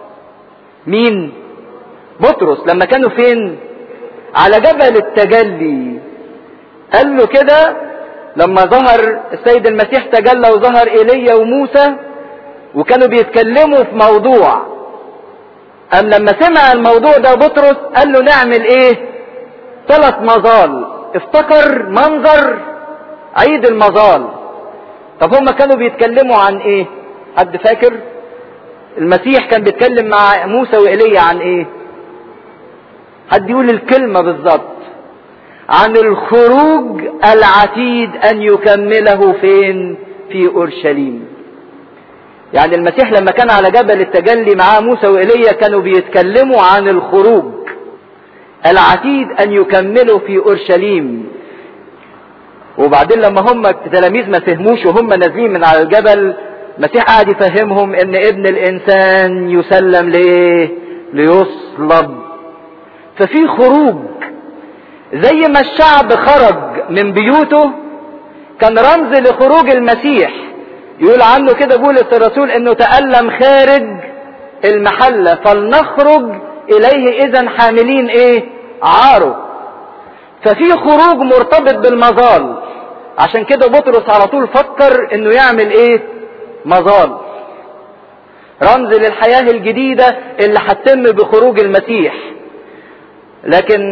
مين بطرس لما كانوا فين على جبل التجلي قال له كده لما ظهر السيد المسيح تجلى وظهر ايليا وموسى وكانوا بيتكلموا في موضوع ام لما سمع الموضوع ده بطرس قال له نعمل ايه ثلاث مظال افتكر منظر عيد المظال طب هم كانوا بيتكلموا عن ايه حد فاكر المسيح كان بيتكلم مع موسى وإيليا عن ايه حد يقول الكلمة بالظبط عن الخروج العتيد ان يكمله فين في اورشليم يعني المسيح لما كان على جبل التجلي معاه موسى وإيليا كانوا بيتكلموا عن الخروج العتيد ان يكملوا في اورشليم وبعدين لما هم التلاميذ ما فهموش وهم نازلين من على الجبل المسيح قاعد يفهمهم ان ابن الانسان يسلم ليه ليصلب ففي خروج زي ما الشعب خرج من بيوته كان رمز لخروج المسيح يقول عنه كده بولس الرسول انه تألم خارج المحلة فلنخرج اليه اذا حاملين ايه عاره ففي خروج مرتبط بالمظال عشان كده بطرس على طول فكر انه يعمل ايه مظال رمز للحياة الجديدة اللي هتتم بخروج المسيح لكن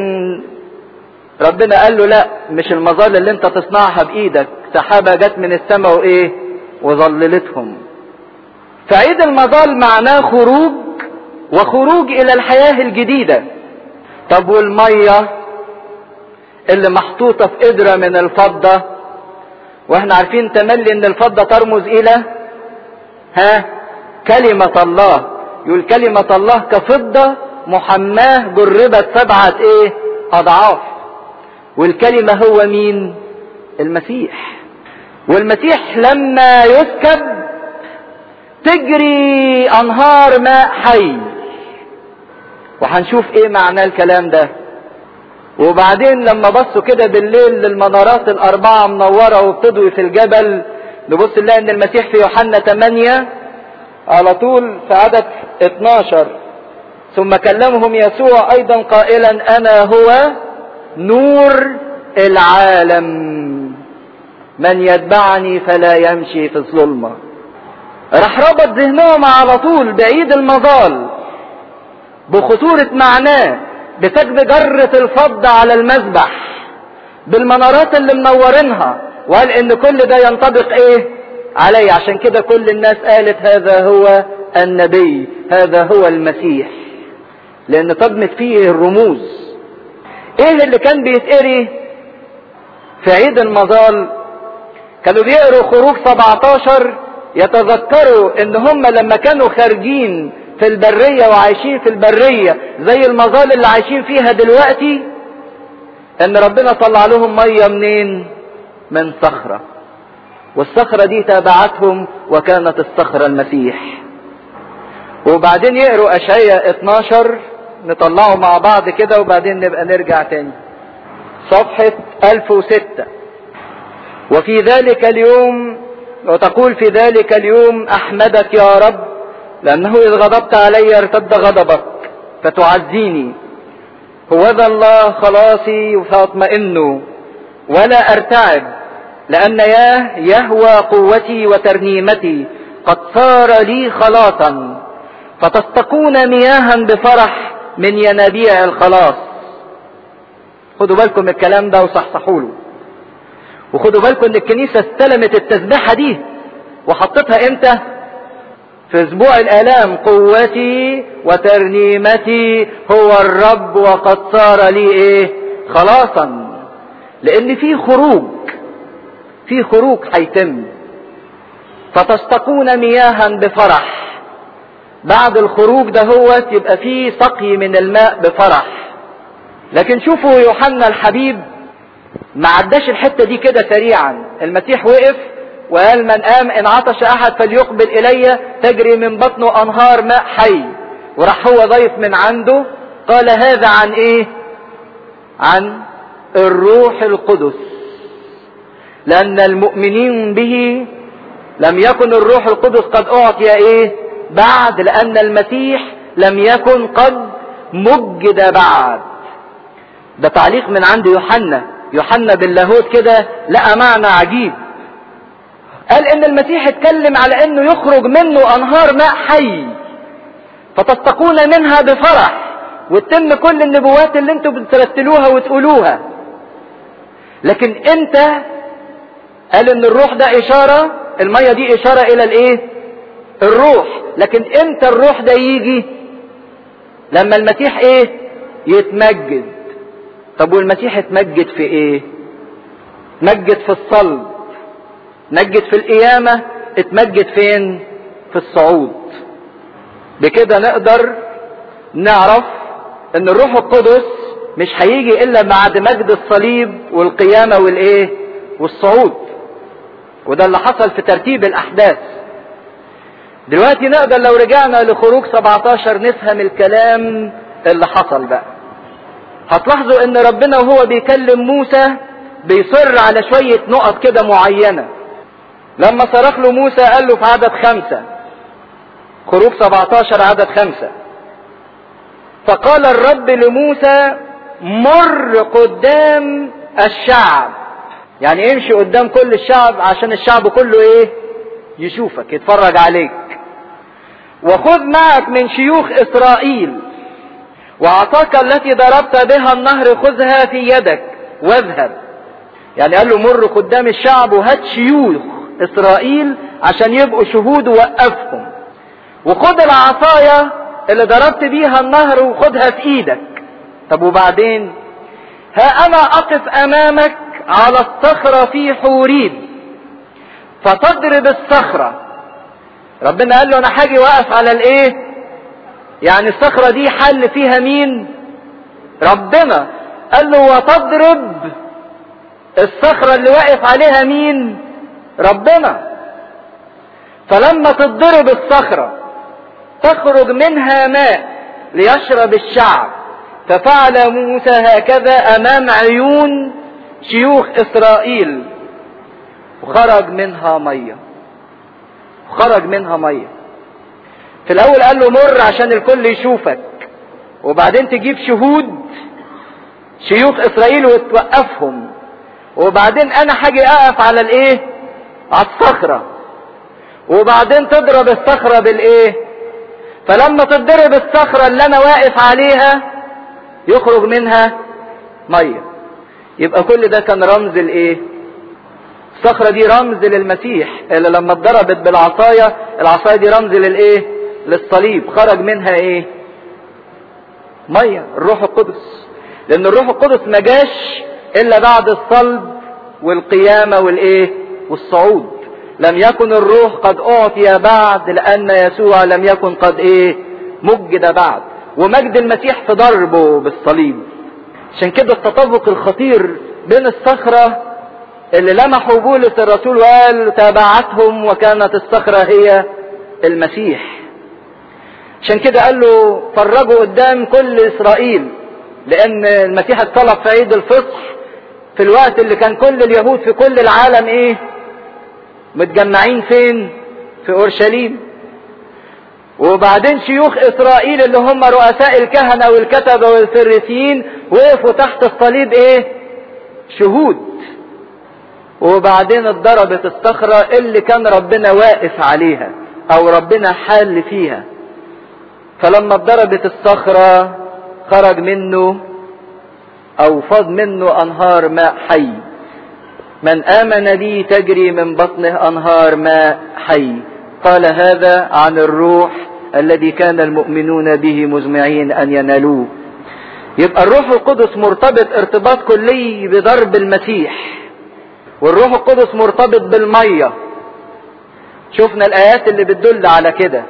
ربنا قال له لا مش المظال اللي انت تصنعها بايدك سحابة جت من السماء وايه وظللتهم فعيد المظال معناه خروج وخروج الى الحياة الجديدة طب والمية اللي محطوطة في قدرة من الفضة واحنا عارفين تملي ان الفضة ترمز الى ها كلمة الله يقول كلمة الله كفضة محماه جربت سبعة ايه اضعاف والكلمة هو مين المسيح والمسيح لما يسكب تجري انهار ماء حي وهنشوف ايه معنى الكلام ده وبعدين لما بصوا كده بالليل للمنارات الاربعة منورة وابتدوا في الجبل نبص نلاقي ان المسيح في يوحنا 8 على طول في عدد 12 ثم كلمهم يسوع ايضا قائلا انا هو نور العالم من يتبعني فلا يمشي في الظلمة راح ربط ذهنهم على طول بعيد المظال بخطورة معناه بسجد جرة الفضة على المذبح بالمنارات اللي منورينها وقال ان كل ده ينطبق ايه علي عشان كده كل الناس قالت هذا هو النبي هذا هو المسيح لان طبمت فيه الرموز ايه اللي كان بيتقري في عيد المظال كانوا بيقروا خروج 17 يتذكروا ان هم لما كانوا خارجين في البرية وعايشين في البرية زي المظال اللي عايشين فيها دلوقتي ان ربنا طلع لهم مية منين من صخرة والصخرة دي تابعتهم وكانت الصخرة المسيح وبعدين يقروا اشعياء 12 نطلعه مع بعض كده وبعدين نبقى نرجع تاني صفحة 1006 وفي ذلك اليوم وتقول في ذلك اليوم احمدك يا رب لانه اذ غضبت علي ارتد غضبك فتعزيني هوذا الله خلاصي فاطمئن ولا ارتعب لان ياه يهوى قوتي وترنيمتي قد صار لي خلاصا فتستقون مياها بفرح من ينابيع الخلاص خدوا بالكم من الكلام ده وصحصحوا له وخدوا بالكم ان الكنيسة استلمت التسبيحة دي وحطتها امتى في اسبوع الالام قوتي وترنيمتي هو الرب وقد صار لي ايه خلاصا لان في خروج في خروج هيتم فتستقون مياها بفرح بعد الخروج ده هو يبقى فيه سقي من الماء بفرح لكن شوفوا يوحنا الحبيب ما عداش الحته دي كده سريعا المسيح وقف وقال من قام ان عطش احد فليقبل الي تجري من بطنه انهار ماء حي وراح هو ضيف من عنده قال هذا عن ايه عن الروح القدس لان المؤمنين به لم يكن الروح القدس قد اعطي ايه بعد لان المسيح لم يكن قد مجد بعد ده تعليق من عند يوحنا يوحنا باللاهوت كده لقى معنى عجيب قال ان المسيح اتكلم على انه يخرج منه انهار ماء حي فتستقون منها بفرح وتتم كل النبوات اللي انتوا بترتلوها وتقولوها لكن انت قال ان الروح ده اشارة المية دي اشارة الى الايه الروح لكن امتى الروح ده يجي لما المسيح ايه يتمجد طب والمسيح اتمجد في ايه اتمجد في الصلب اتمجد في القيامة اتمجد فين في الصعود بكده نقدر نعرف ان الروح القدس مش هيجي الا بعد مجد الصليب والقيامة والايه والصعود وده اللي حصل في ترتيب الاحداث دلوقتي نقدر لو رجعنا لخروج 17 نفهم الكلام اللي حصل بقى هتلاحظوا ان ربنا وهو بيكلم موسى بيصر على شوية نقط كده معينة لما صرخ له موسى قال له في عدد خمسة خروج 17 عدد خمسة فقال الرب لموسى مر قدام الشعب يعني امشي قدام كل الشعب عشان الشعب كله ايه يشوفك يتفرج عليك وخذ معك من شيوخ اسرائيل وعصاك التي ضربت بها النهر خذها في يدك واذهب يعني قال له مر قدام الشعب وهات شيوخ اسرائيل عشان يبقوا شهود ووقفهم وخد العصاية اللي ضربت بيها النهر وخدها في ايدك طب وبعدين ها انا اقف امامك على الصخرة في حوريب فتضرب الصخرة ربنا قال له انا هاجي واقف على الايه يعني الصخرة دي حل فيها مين ربنا قال له وتضرب الصخرة اللي واقف عليها مين ربنا فلما تضرب الصخرة تخرج منها ماء ليشرب الشعب ففعل موسى هكذا امام عيون شيوخ اسرائيل وخرج منها ميه خرج منها ميه في الاول قال له مر عشان الكل يشوفك وبعدين تجيب شهود شيوخ اسرائيل وتوقفهم وبعدين انا حاجي اقف على الايه على الصخرة وبعدين تضرب الصخرة بالايه فلما تضرب الصخرة اللي انا واقف عليها يخرج منها مية يبقى كل ده كان رمز الايه الصخرة دي رمز للمسيح اللي لما اتضربت بالعصاية العصاية دي رمز للايه للصليب خرج منها ايه مية الروح القدس لان الروح القدس ما جاش الا بعد الصلب والقيامة والايه والصعود لم يكن الروح قد اعطي بعد لان يسوع لم يكن قد ايه مجد بعد ومجد المسيح في ضربه بالصليب عشان كده التطابق الخطير بين الصخرة اللي لمحوا بولس الرسول وقال تابعتهم وكانت الصخرة هي المسيح عشان كده قال له فرجوا قدام كل اسرائيل لان المسيح اتطلب في عيد الفصح في الوقت اللي كان كل اليهود في كل العالم ايه متجمعين فين في اورشليم وبعدين شيوخ اسرائيل اللي هم رؤساء الكهنه والكتبه والفريسيين وقفوا تحت الصليب ايه شهود وبعدين اتضربت الصخره اللي كان ربنا واقف عليها او ربنا حال فيها فلما اتضربت الصخره خرج منه او فاض منه انهار ماء حي من امن بي تجري من بطنه انهار ماء حي قال هذا عن الروح الذي كان المؤمنون به مزمعين ان ينالوه يبقى الروح القدس مرتبط ارتباط كلي بضرب المسيح والروح القدس مرتبط بالميه شفنا الايات اللي بتدل على كده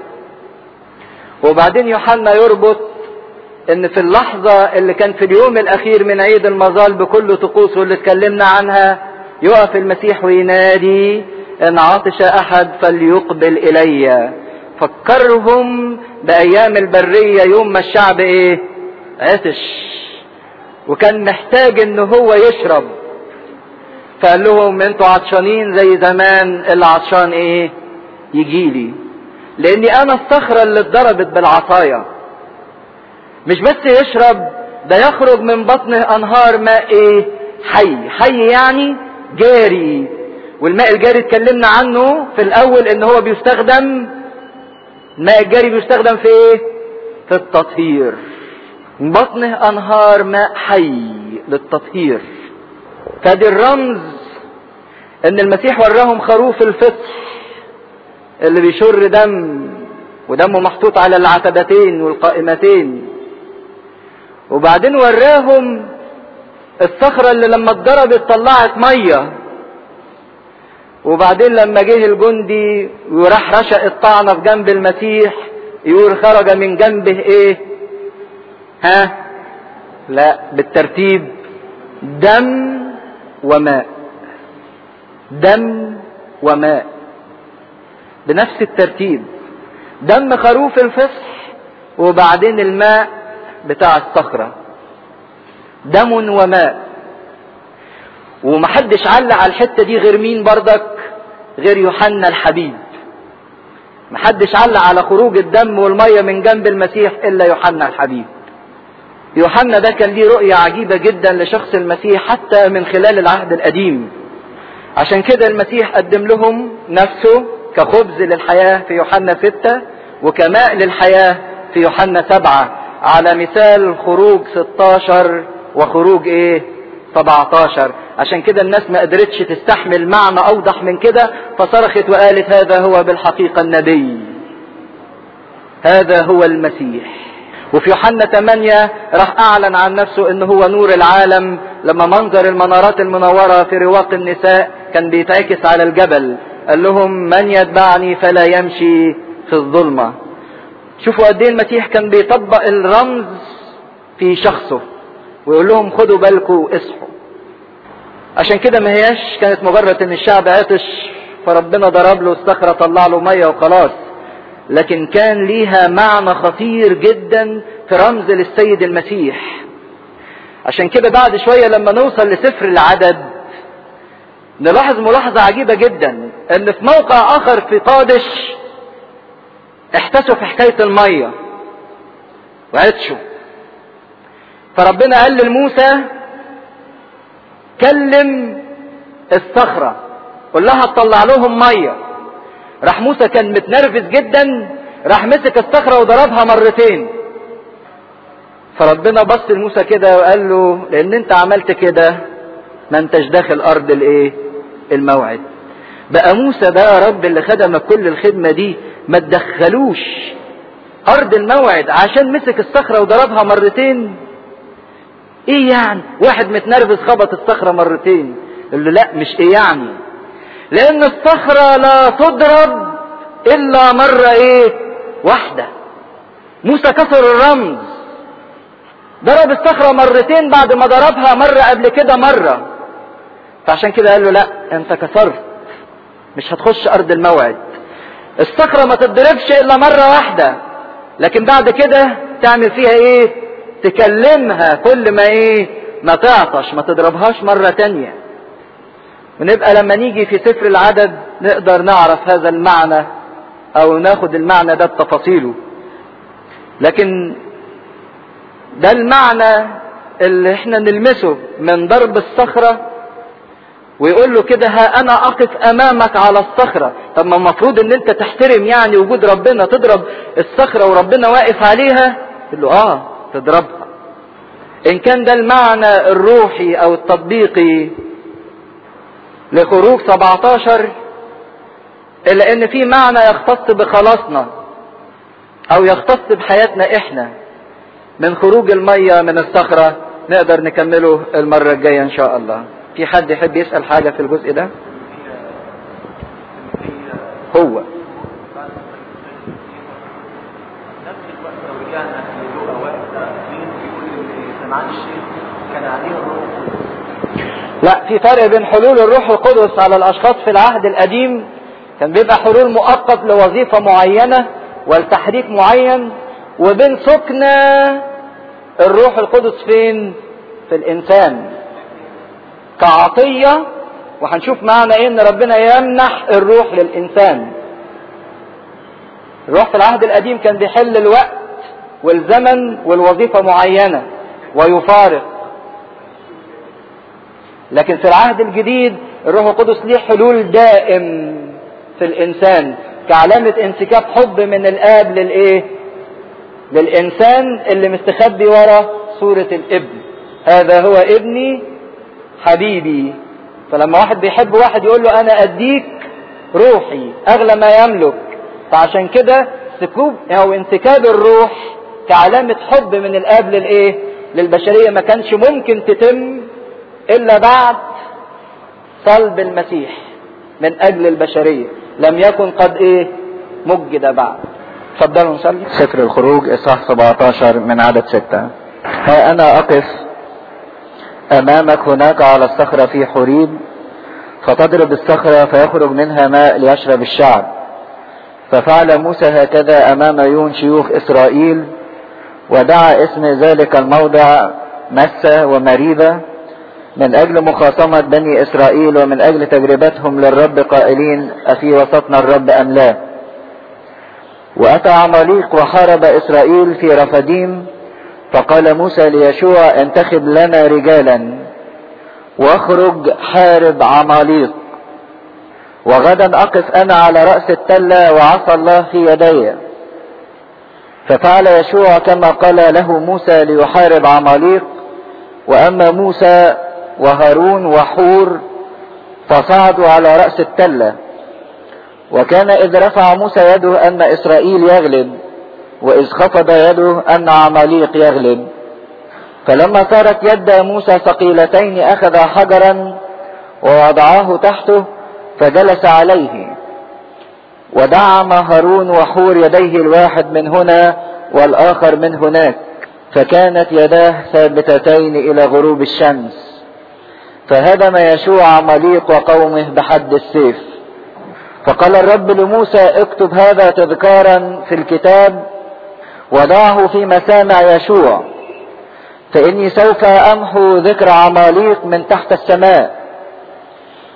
وبعدين يوحنا يربط ان في اللحظة اللي كان في اليوم الاخير من عيد المظال بكل طقوسه اللي اتكلمنا عنها يقف المسيح وينادي ان عطش احد فليقبل الي فكرهم بايام البرية يوم ما الشعب ايه عطش وكان محتاج ان هو يشرب فقال لهم انتوا عطشانين زي زمان اللي عطشان ايه يجيلي لاني انا الصخرة اللي اتضربت بالعصايه مش بس يشرب ده يخرج من بطنه انهار ماء ايه حي حي يعني جاري والماء الجاري اتكلمنا عنه في الاول ان هو بيستخدم الماء الجاري بيستخدم في ايه في التطهير من بطنه انهار ماء حي للتطهير فدي الرمز ان المسيح وراهم خروف الفصح اللي بيشر دم ودمه محطوط على العتبتين والقائمتين وبعدين وراهم الصخرة اللي لما اتضربت طلعت مية وبعدين لما جه الجندي وراح رشق الطعنة في جنب المسيح يقول خرج من جنبه ايه ها لا بالترتيب دم وماء دم وماء بنفس الترتيب دم خروف الفصح وبعدين الماء بتاع الصخرة دم وماء ومحدش علق على الحتة دي غير مين بردك غير يوحنا الحبيب محدش علق على خروج الدم والمية من جنب المسيح إلا يوحنا الحبيب يوحنا ده كان ليه رؤية عجيبة جدا لشخص المسيح حتى من خلال العهد القديم عشان كده المسيح قدم لهم نفسه كخبز للحياة في يوحنا ستة وكماء للحياة في يوحنا سبعة على مثال خروج 16 وخروج ايه 17 عشان كده الناس ما قدرتش تستحمل معنى اوضح من كده فصرخت وقالت هذا هو بالحقيقة النبي هذا هو المسيح وفي يوحنا 8 راح اعلن عن نفسه ان هو نور العالم لما منظر المنارات المنورة في رواق النساء كان بيتعكس على الجبل قال لهم من يتبعني فلا يمشي في الظلمة شوفوا قد ايه المسيح كان بيطبق الرمز في شخصه ويقول لهم خدوا بالكم اصحوا عشان كده ما هياش كانت مجرد ان الشعب عطش فربنا ضرب له الصخرة طلع له مية وخلاص لكن كان ليها معنى خطير جدا في رمز للسيد المسيح عشان كده بعد شوية لما نوصل لسفر العدد نلاحظ ملاحظة عجيبة جدا ان في موقع اخر في قادش احتسوا في حكاية المية وعطشوا فربنا قال لموسى كلم الصخرة قول لها تطلع لهم مية راح موسى كان متنرفز جدا راح مسك الصخرة وضربها مرتين فربنا بص لموسى كده وقال له لان انت عملت كده ما انتش داخل ارض الايه الموعد بقى موسى ده يا رب اللي خدمك كل الخدمة دي ما تدخلوش ارض الموعد عشان مسك الصخرة وضربها مرتين ايه يعني واحد متنرفز خبط الصخرة مرتين قال له لا مش ايه يعني لان الصخرة لا تضرب الا مرة ايه واحدة موسى كسر الرمز ضرب الصخرة مرتين بعد ما ضربها مرة قبل كده مرة فعشان كده قال له لا انت كسرت مش هتخش ارض الموعد الصخرة ما تتضربش الا مرة واحدة لكن بعد كده تعمل فيها ايه تكلمها كل ما ايه ما تعطش ما تضربهاش مرة تانية ونبقى لما نيجي في سفر العدد نقدر نعرف هذا المعنى او ناخد المعنى ده بتفاصيله لكن ده المعنى اللي احنا نلمسه من ضرب الصخرة ويقول له كده ها انا اقف امامك على الصخرة طب ما المفروض ان انت تحترم يعني وجود ربنا تضرب الصخرة وربنا واقف عليها يقول له اه تضربها ان كان ده المعنى الروحي او التطبيقي لخروج 17 الا ان في معنى يختص بخلاصنا او يختص بحياتنا احنا من خروج المية من الصخرة نقدر نكمله المرة الجاية ان شاء الله في حد يحب يسأل حاجة في الجزء ده هو نفس الوقت لو رجعنا للغة واحد بيقول ان سمعان الشيخ كان عليه الروح لا في فرق بين حلول الروح القدس على الاشخاص في العهد القديم كان بيبقى حلول مؤقت لوظيفة معينة والتحريك معين وبين سكن الروح القدس فين في الانسان كعطية وهنشوف معنى ايه ان ربنا يمنح الروح للانسان الروح في العهد القديم كان بيحل الوقت والزمن والوظيفة معينة ويفارق لكن في العهد الجديد الروح القدس ليه حلول دائم في الانسان كعلامة انسكاب حب من الاب للايه للانسان اللي مستخبي ورا صورة الابن هذا هو ابني حبيبي فلما واحد بيحب واحد يقول له انا اديك روحي اغلى ما يملك فعشان كده سكوب او انسكاب الروح كعلامة حب من الاب للايه للبشرية ما كانش ممكن تتم الا بعد صلب المسيح من اجل البشرية لم يكن قد ايه مجد بعد اتفضلوا نصلي سفر الخروج اصحاح 17 من عدد 6 ها انا اقف امامك هناك على الصخرة في حريب فتضرب الصخرة فيخرج منها ماء ليشرب الشعب ففعل موسى هكذا امام عيون شيوخ اسرائيل ودعا اسم ذلك الموضع مسة ومريبة من اجل مخاصمة بني اسرائيل ومن اجل تجربتهم للرب قائلين افي وسطنا الرب ام لا واتى عماليق وحارب اسرائيل في رفديم فقال موسى ليشوع انتخب لنا رجالا واخرج حارب عماليق وغدا اقف انا على رأس التلة وعصى الله في يدي ففعل يشوع كما قال له موسى ليحارب عماليق واما موسى وهارون وحور فصعدوا على رأس التلة وكان اذ رفع موسى يده ان اسرائيل يغلب واذ خفض يده ان عماليق يغلب فلما صارت يد موسى ثقيلتين اخذ حجرا ووضعاه تحته فجلس عليه ودعم هارون وحور يديه الواحد من هنا والاخر من هناك فكانت يداه ثابتتين الى غروب الشمس فهدم يشوع عماليق وقومه بحد السيف فقال الرب لموسى اكتب هذا تذكارا في الكتاب وضعه في مسامع يشوع فاني سوف امحو ذكر عماليق من تحت السماء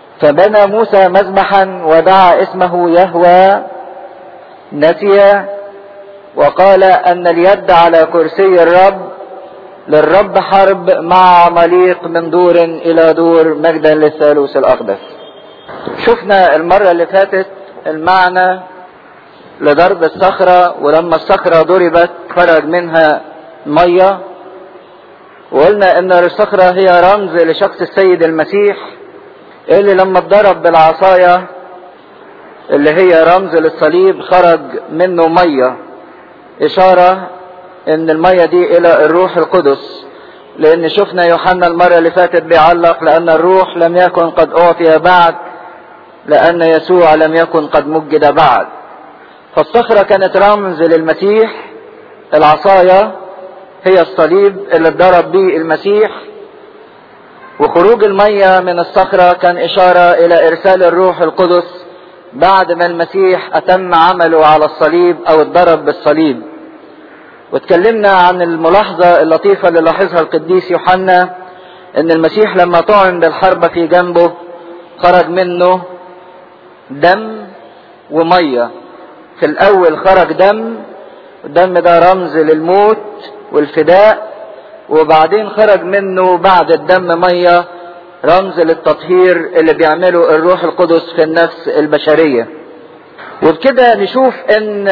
فبنى موسى مذبحا ودعا اسمه يهوى نسي وقال ان اليد على كرسي الرب للرب حرب مع عماليق من دور الى دور مجدا للثالوث الاقدس شفنا المرة اللي فاتت المعنى لضرب الصخرة ولما الصخرة ضربت خرج منها مية وقلنا ان الصخرة هي رمز لشخص السيد المسيح اللي لما اتضرب بالعصاية اللي هي رمز للصليب خرج منه مية اشارة ان المية دي الى الروح القدس لان شفنا يوحنا المرة اللي فاتت بيعلق لان الروح لم يكن قد اعطي بعد لان يسوع لم يكن قد مجد بعد فالصخرة كانت رمز للمسيح العصاية هي الصليب اللي اتضرب به المسيح وخروج المية من الصخرة كان إشارة إلى إرسال الروح القدس بعد ما المسيح أتم عمله على الصليب أو اتضرب بالصليب واتكلمنا عن الملاحظة اللطيفة اللي لاحظها القديس يوحنا إن المسيح لما طعن بالحربة في جنبه خرج منه دم ومية في الأول خرج دم الدم ده رمز للموت والفداء وبعدين خرج منه بعد الدم ميه رمز للتطهير اللي بيعمله الروح القدس في النفس البشريه وبكده نشوف ان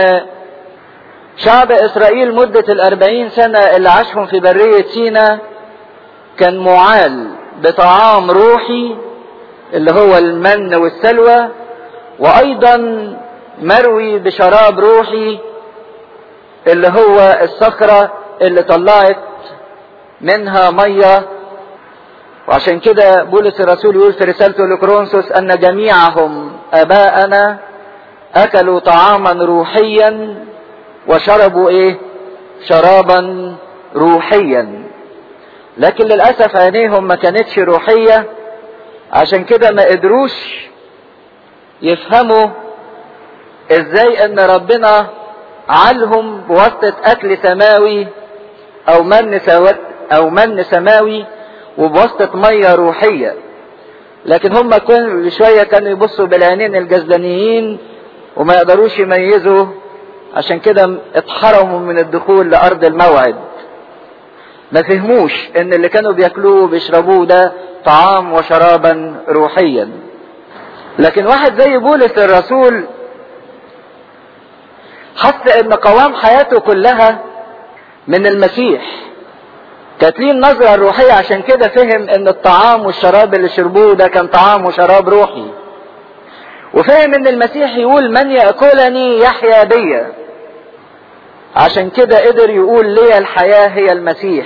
شعب اسرائيل مدة الاربعين سنة اللي عاشهم في برية سينا كان معال بطعام روحي اللي هو المن والسلوى وايضا مروي بشراب روحي اللي هو الصخرة اللي طلعت منها مية وعشان كده بولس الرسول يقول في رسالته لكرونسوس ان جميعهم اباءنا اكلوا طعاما روحيا وشربوا ايه شرابا روحيا لكن للاسف عينيهم ما كانتش روحية عشان كده ما قدروش يفهموا ازاي ان ربنا علهم بواسطة اكل سماوي او من سوت او من سماوي وبواسطة مية روحية لكن هم كل شوية كانوا يبصوا بالعينين الجزلانيين وما يقدروش يميزوا عشان كده اتحرموا من الدخول لارض الموعد ما فهموش ان اللي كانوا بياكلوه وبيشربوه ده طعام وشرابا روحيا لكن واحد زي بولس الرسول حس ان قوام حياته كلها من المسيح كانت ليه النظرة الروحية عشان كده فهم ان الطعام والشراب اللي شربوه ده كان طعام وشراب روحي وفهم ان المسيح يقول من يأكلني يحيا بيا عشان كده قدر يقول لي الحياة هي المسيح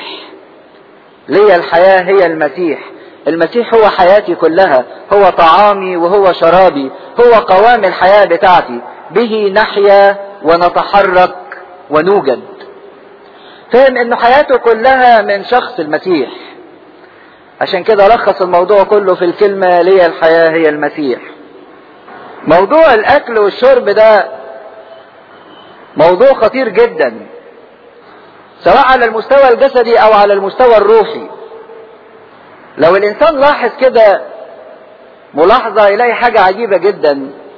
لي الحياة هي المسيح المسيح هو حياتي كلها هو طعامي وهو شرابي هو قوام الحياة بتاعتي به نحيا ونتحرك ونوجد فهم ان حياته كلها من شخص المسيح عشان كده لخص الموضوع كله في الكلمة لي الحياة هي المسيح موضوع الاكل والشرب ده موضوع خطير جدا سواء على المستوى الجسدي او على المستوى الروحي لو الانسان لاحظ كده ملاحظة يلاقي حاجة عجيبة جدا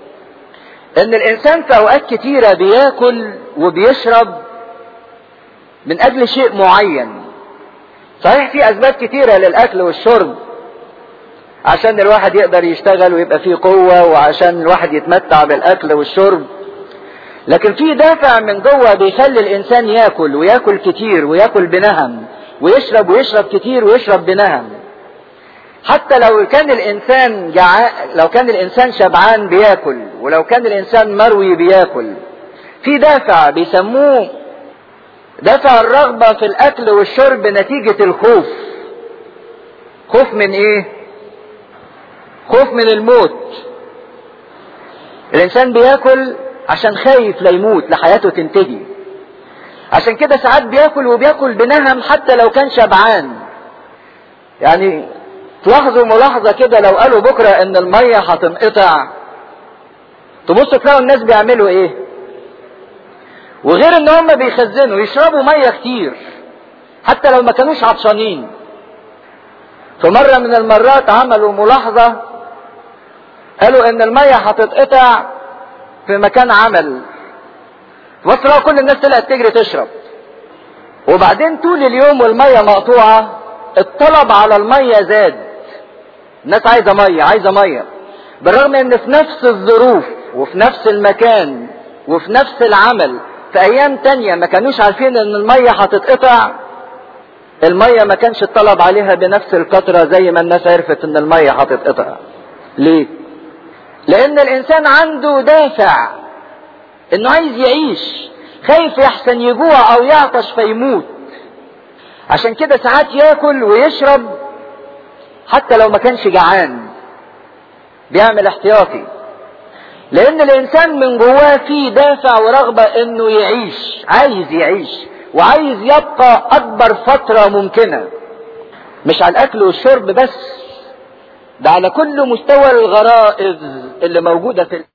ان الانسان في اوقات كتيرة بياكل وبيشرب من اجل شيء معين صحيح في اسباب كتيرة للاكل والشرب عشان الواحد يقدر يشتغل ويبقى فيه قوة وعشان الواحد يتمتع بالاكل والشرب لكن في دافع من جوه بيخلي الانسان ياكل وياكل كتير وياكل بنهم ويشرب ويشرب كتير ويشرب بنهم حتى لو كان الانسان جعان لو كان الانسان شبعان بياكل ولو كان الانسان مروي بياكل في دافع بيسموه دافع الرغبة في الاكل والشرب نتيجة الخوف خوف من ايه خوف من الموت الانسان بياكل عشان خايف لا يموت لحياته تنتهي عشان كده ساعات بياكل وبياكل بنهم حتى لو كان شبعان يعني تلاحظوا ملاحظة كده لو قالوا بكرة ان المية هتنقطع تبص تلاقوا الناس بيعملوا ايه وغير ان هم بيخزنوا يشربوا مية كتير حتى لو ما كانوش عطشانين في مرة من المرات عملوا ملاحظة قالوا ان المية هتتقطع في مكان عمل تبص كل الناس طلعت تجري تشرب وبعدين طول اليوم والمية مقطوعة الطلب على المية زاد الناس عايزة مية عايزة مية بالرغم ان في نفس الظروف وفي نفس المكان وفي نفس العمل في ايام تانية ما كانوش عارفين ان المية هتتقطع المية ما كانش الطلب عليها بنفس الكثرة زي ما الناس عرفت ان المية هتتقطع ليه لان الانسان عنده دافع انه عايز يعيش خايف يحسن يجوع او يعطش فيموت عشان كده ساعات ياكل ويشرب حتى لو ما كانش جعان بيعمل احتياطي لان الانسان من جواه فيه دافع ورغبة انه يعيش عايز يعيش وعايز يبقى اكبر فترة ممكنة مش على الاكل والشرب بس ده على كل مستوى الغرائز اللي موجودة في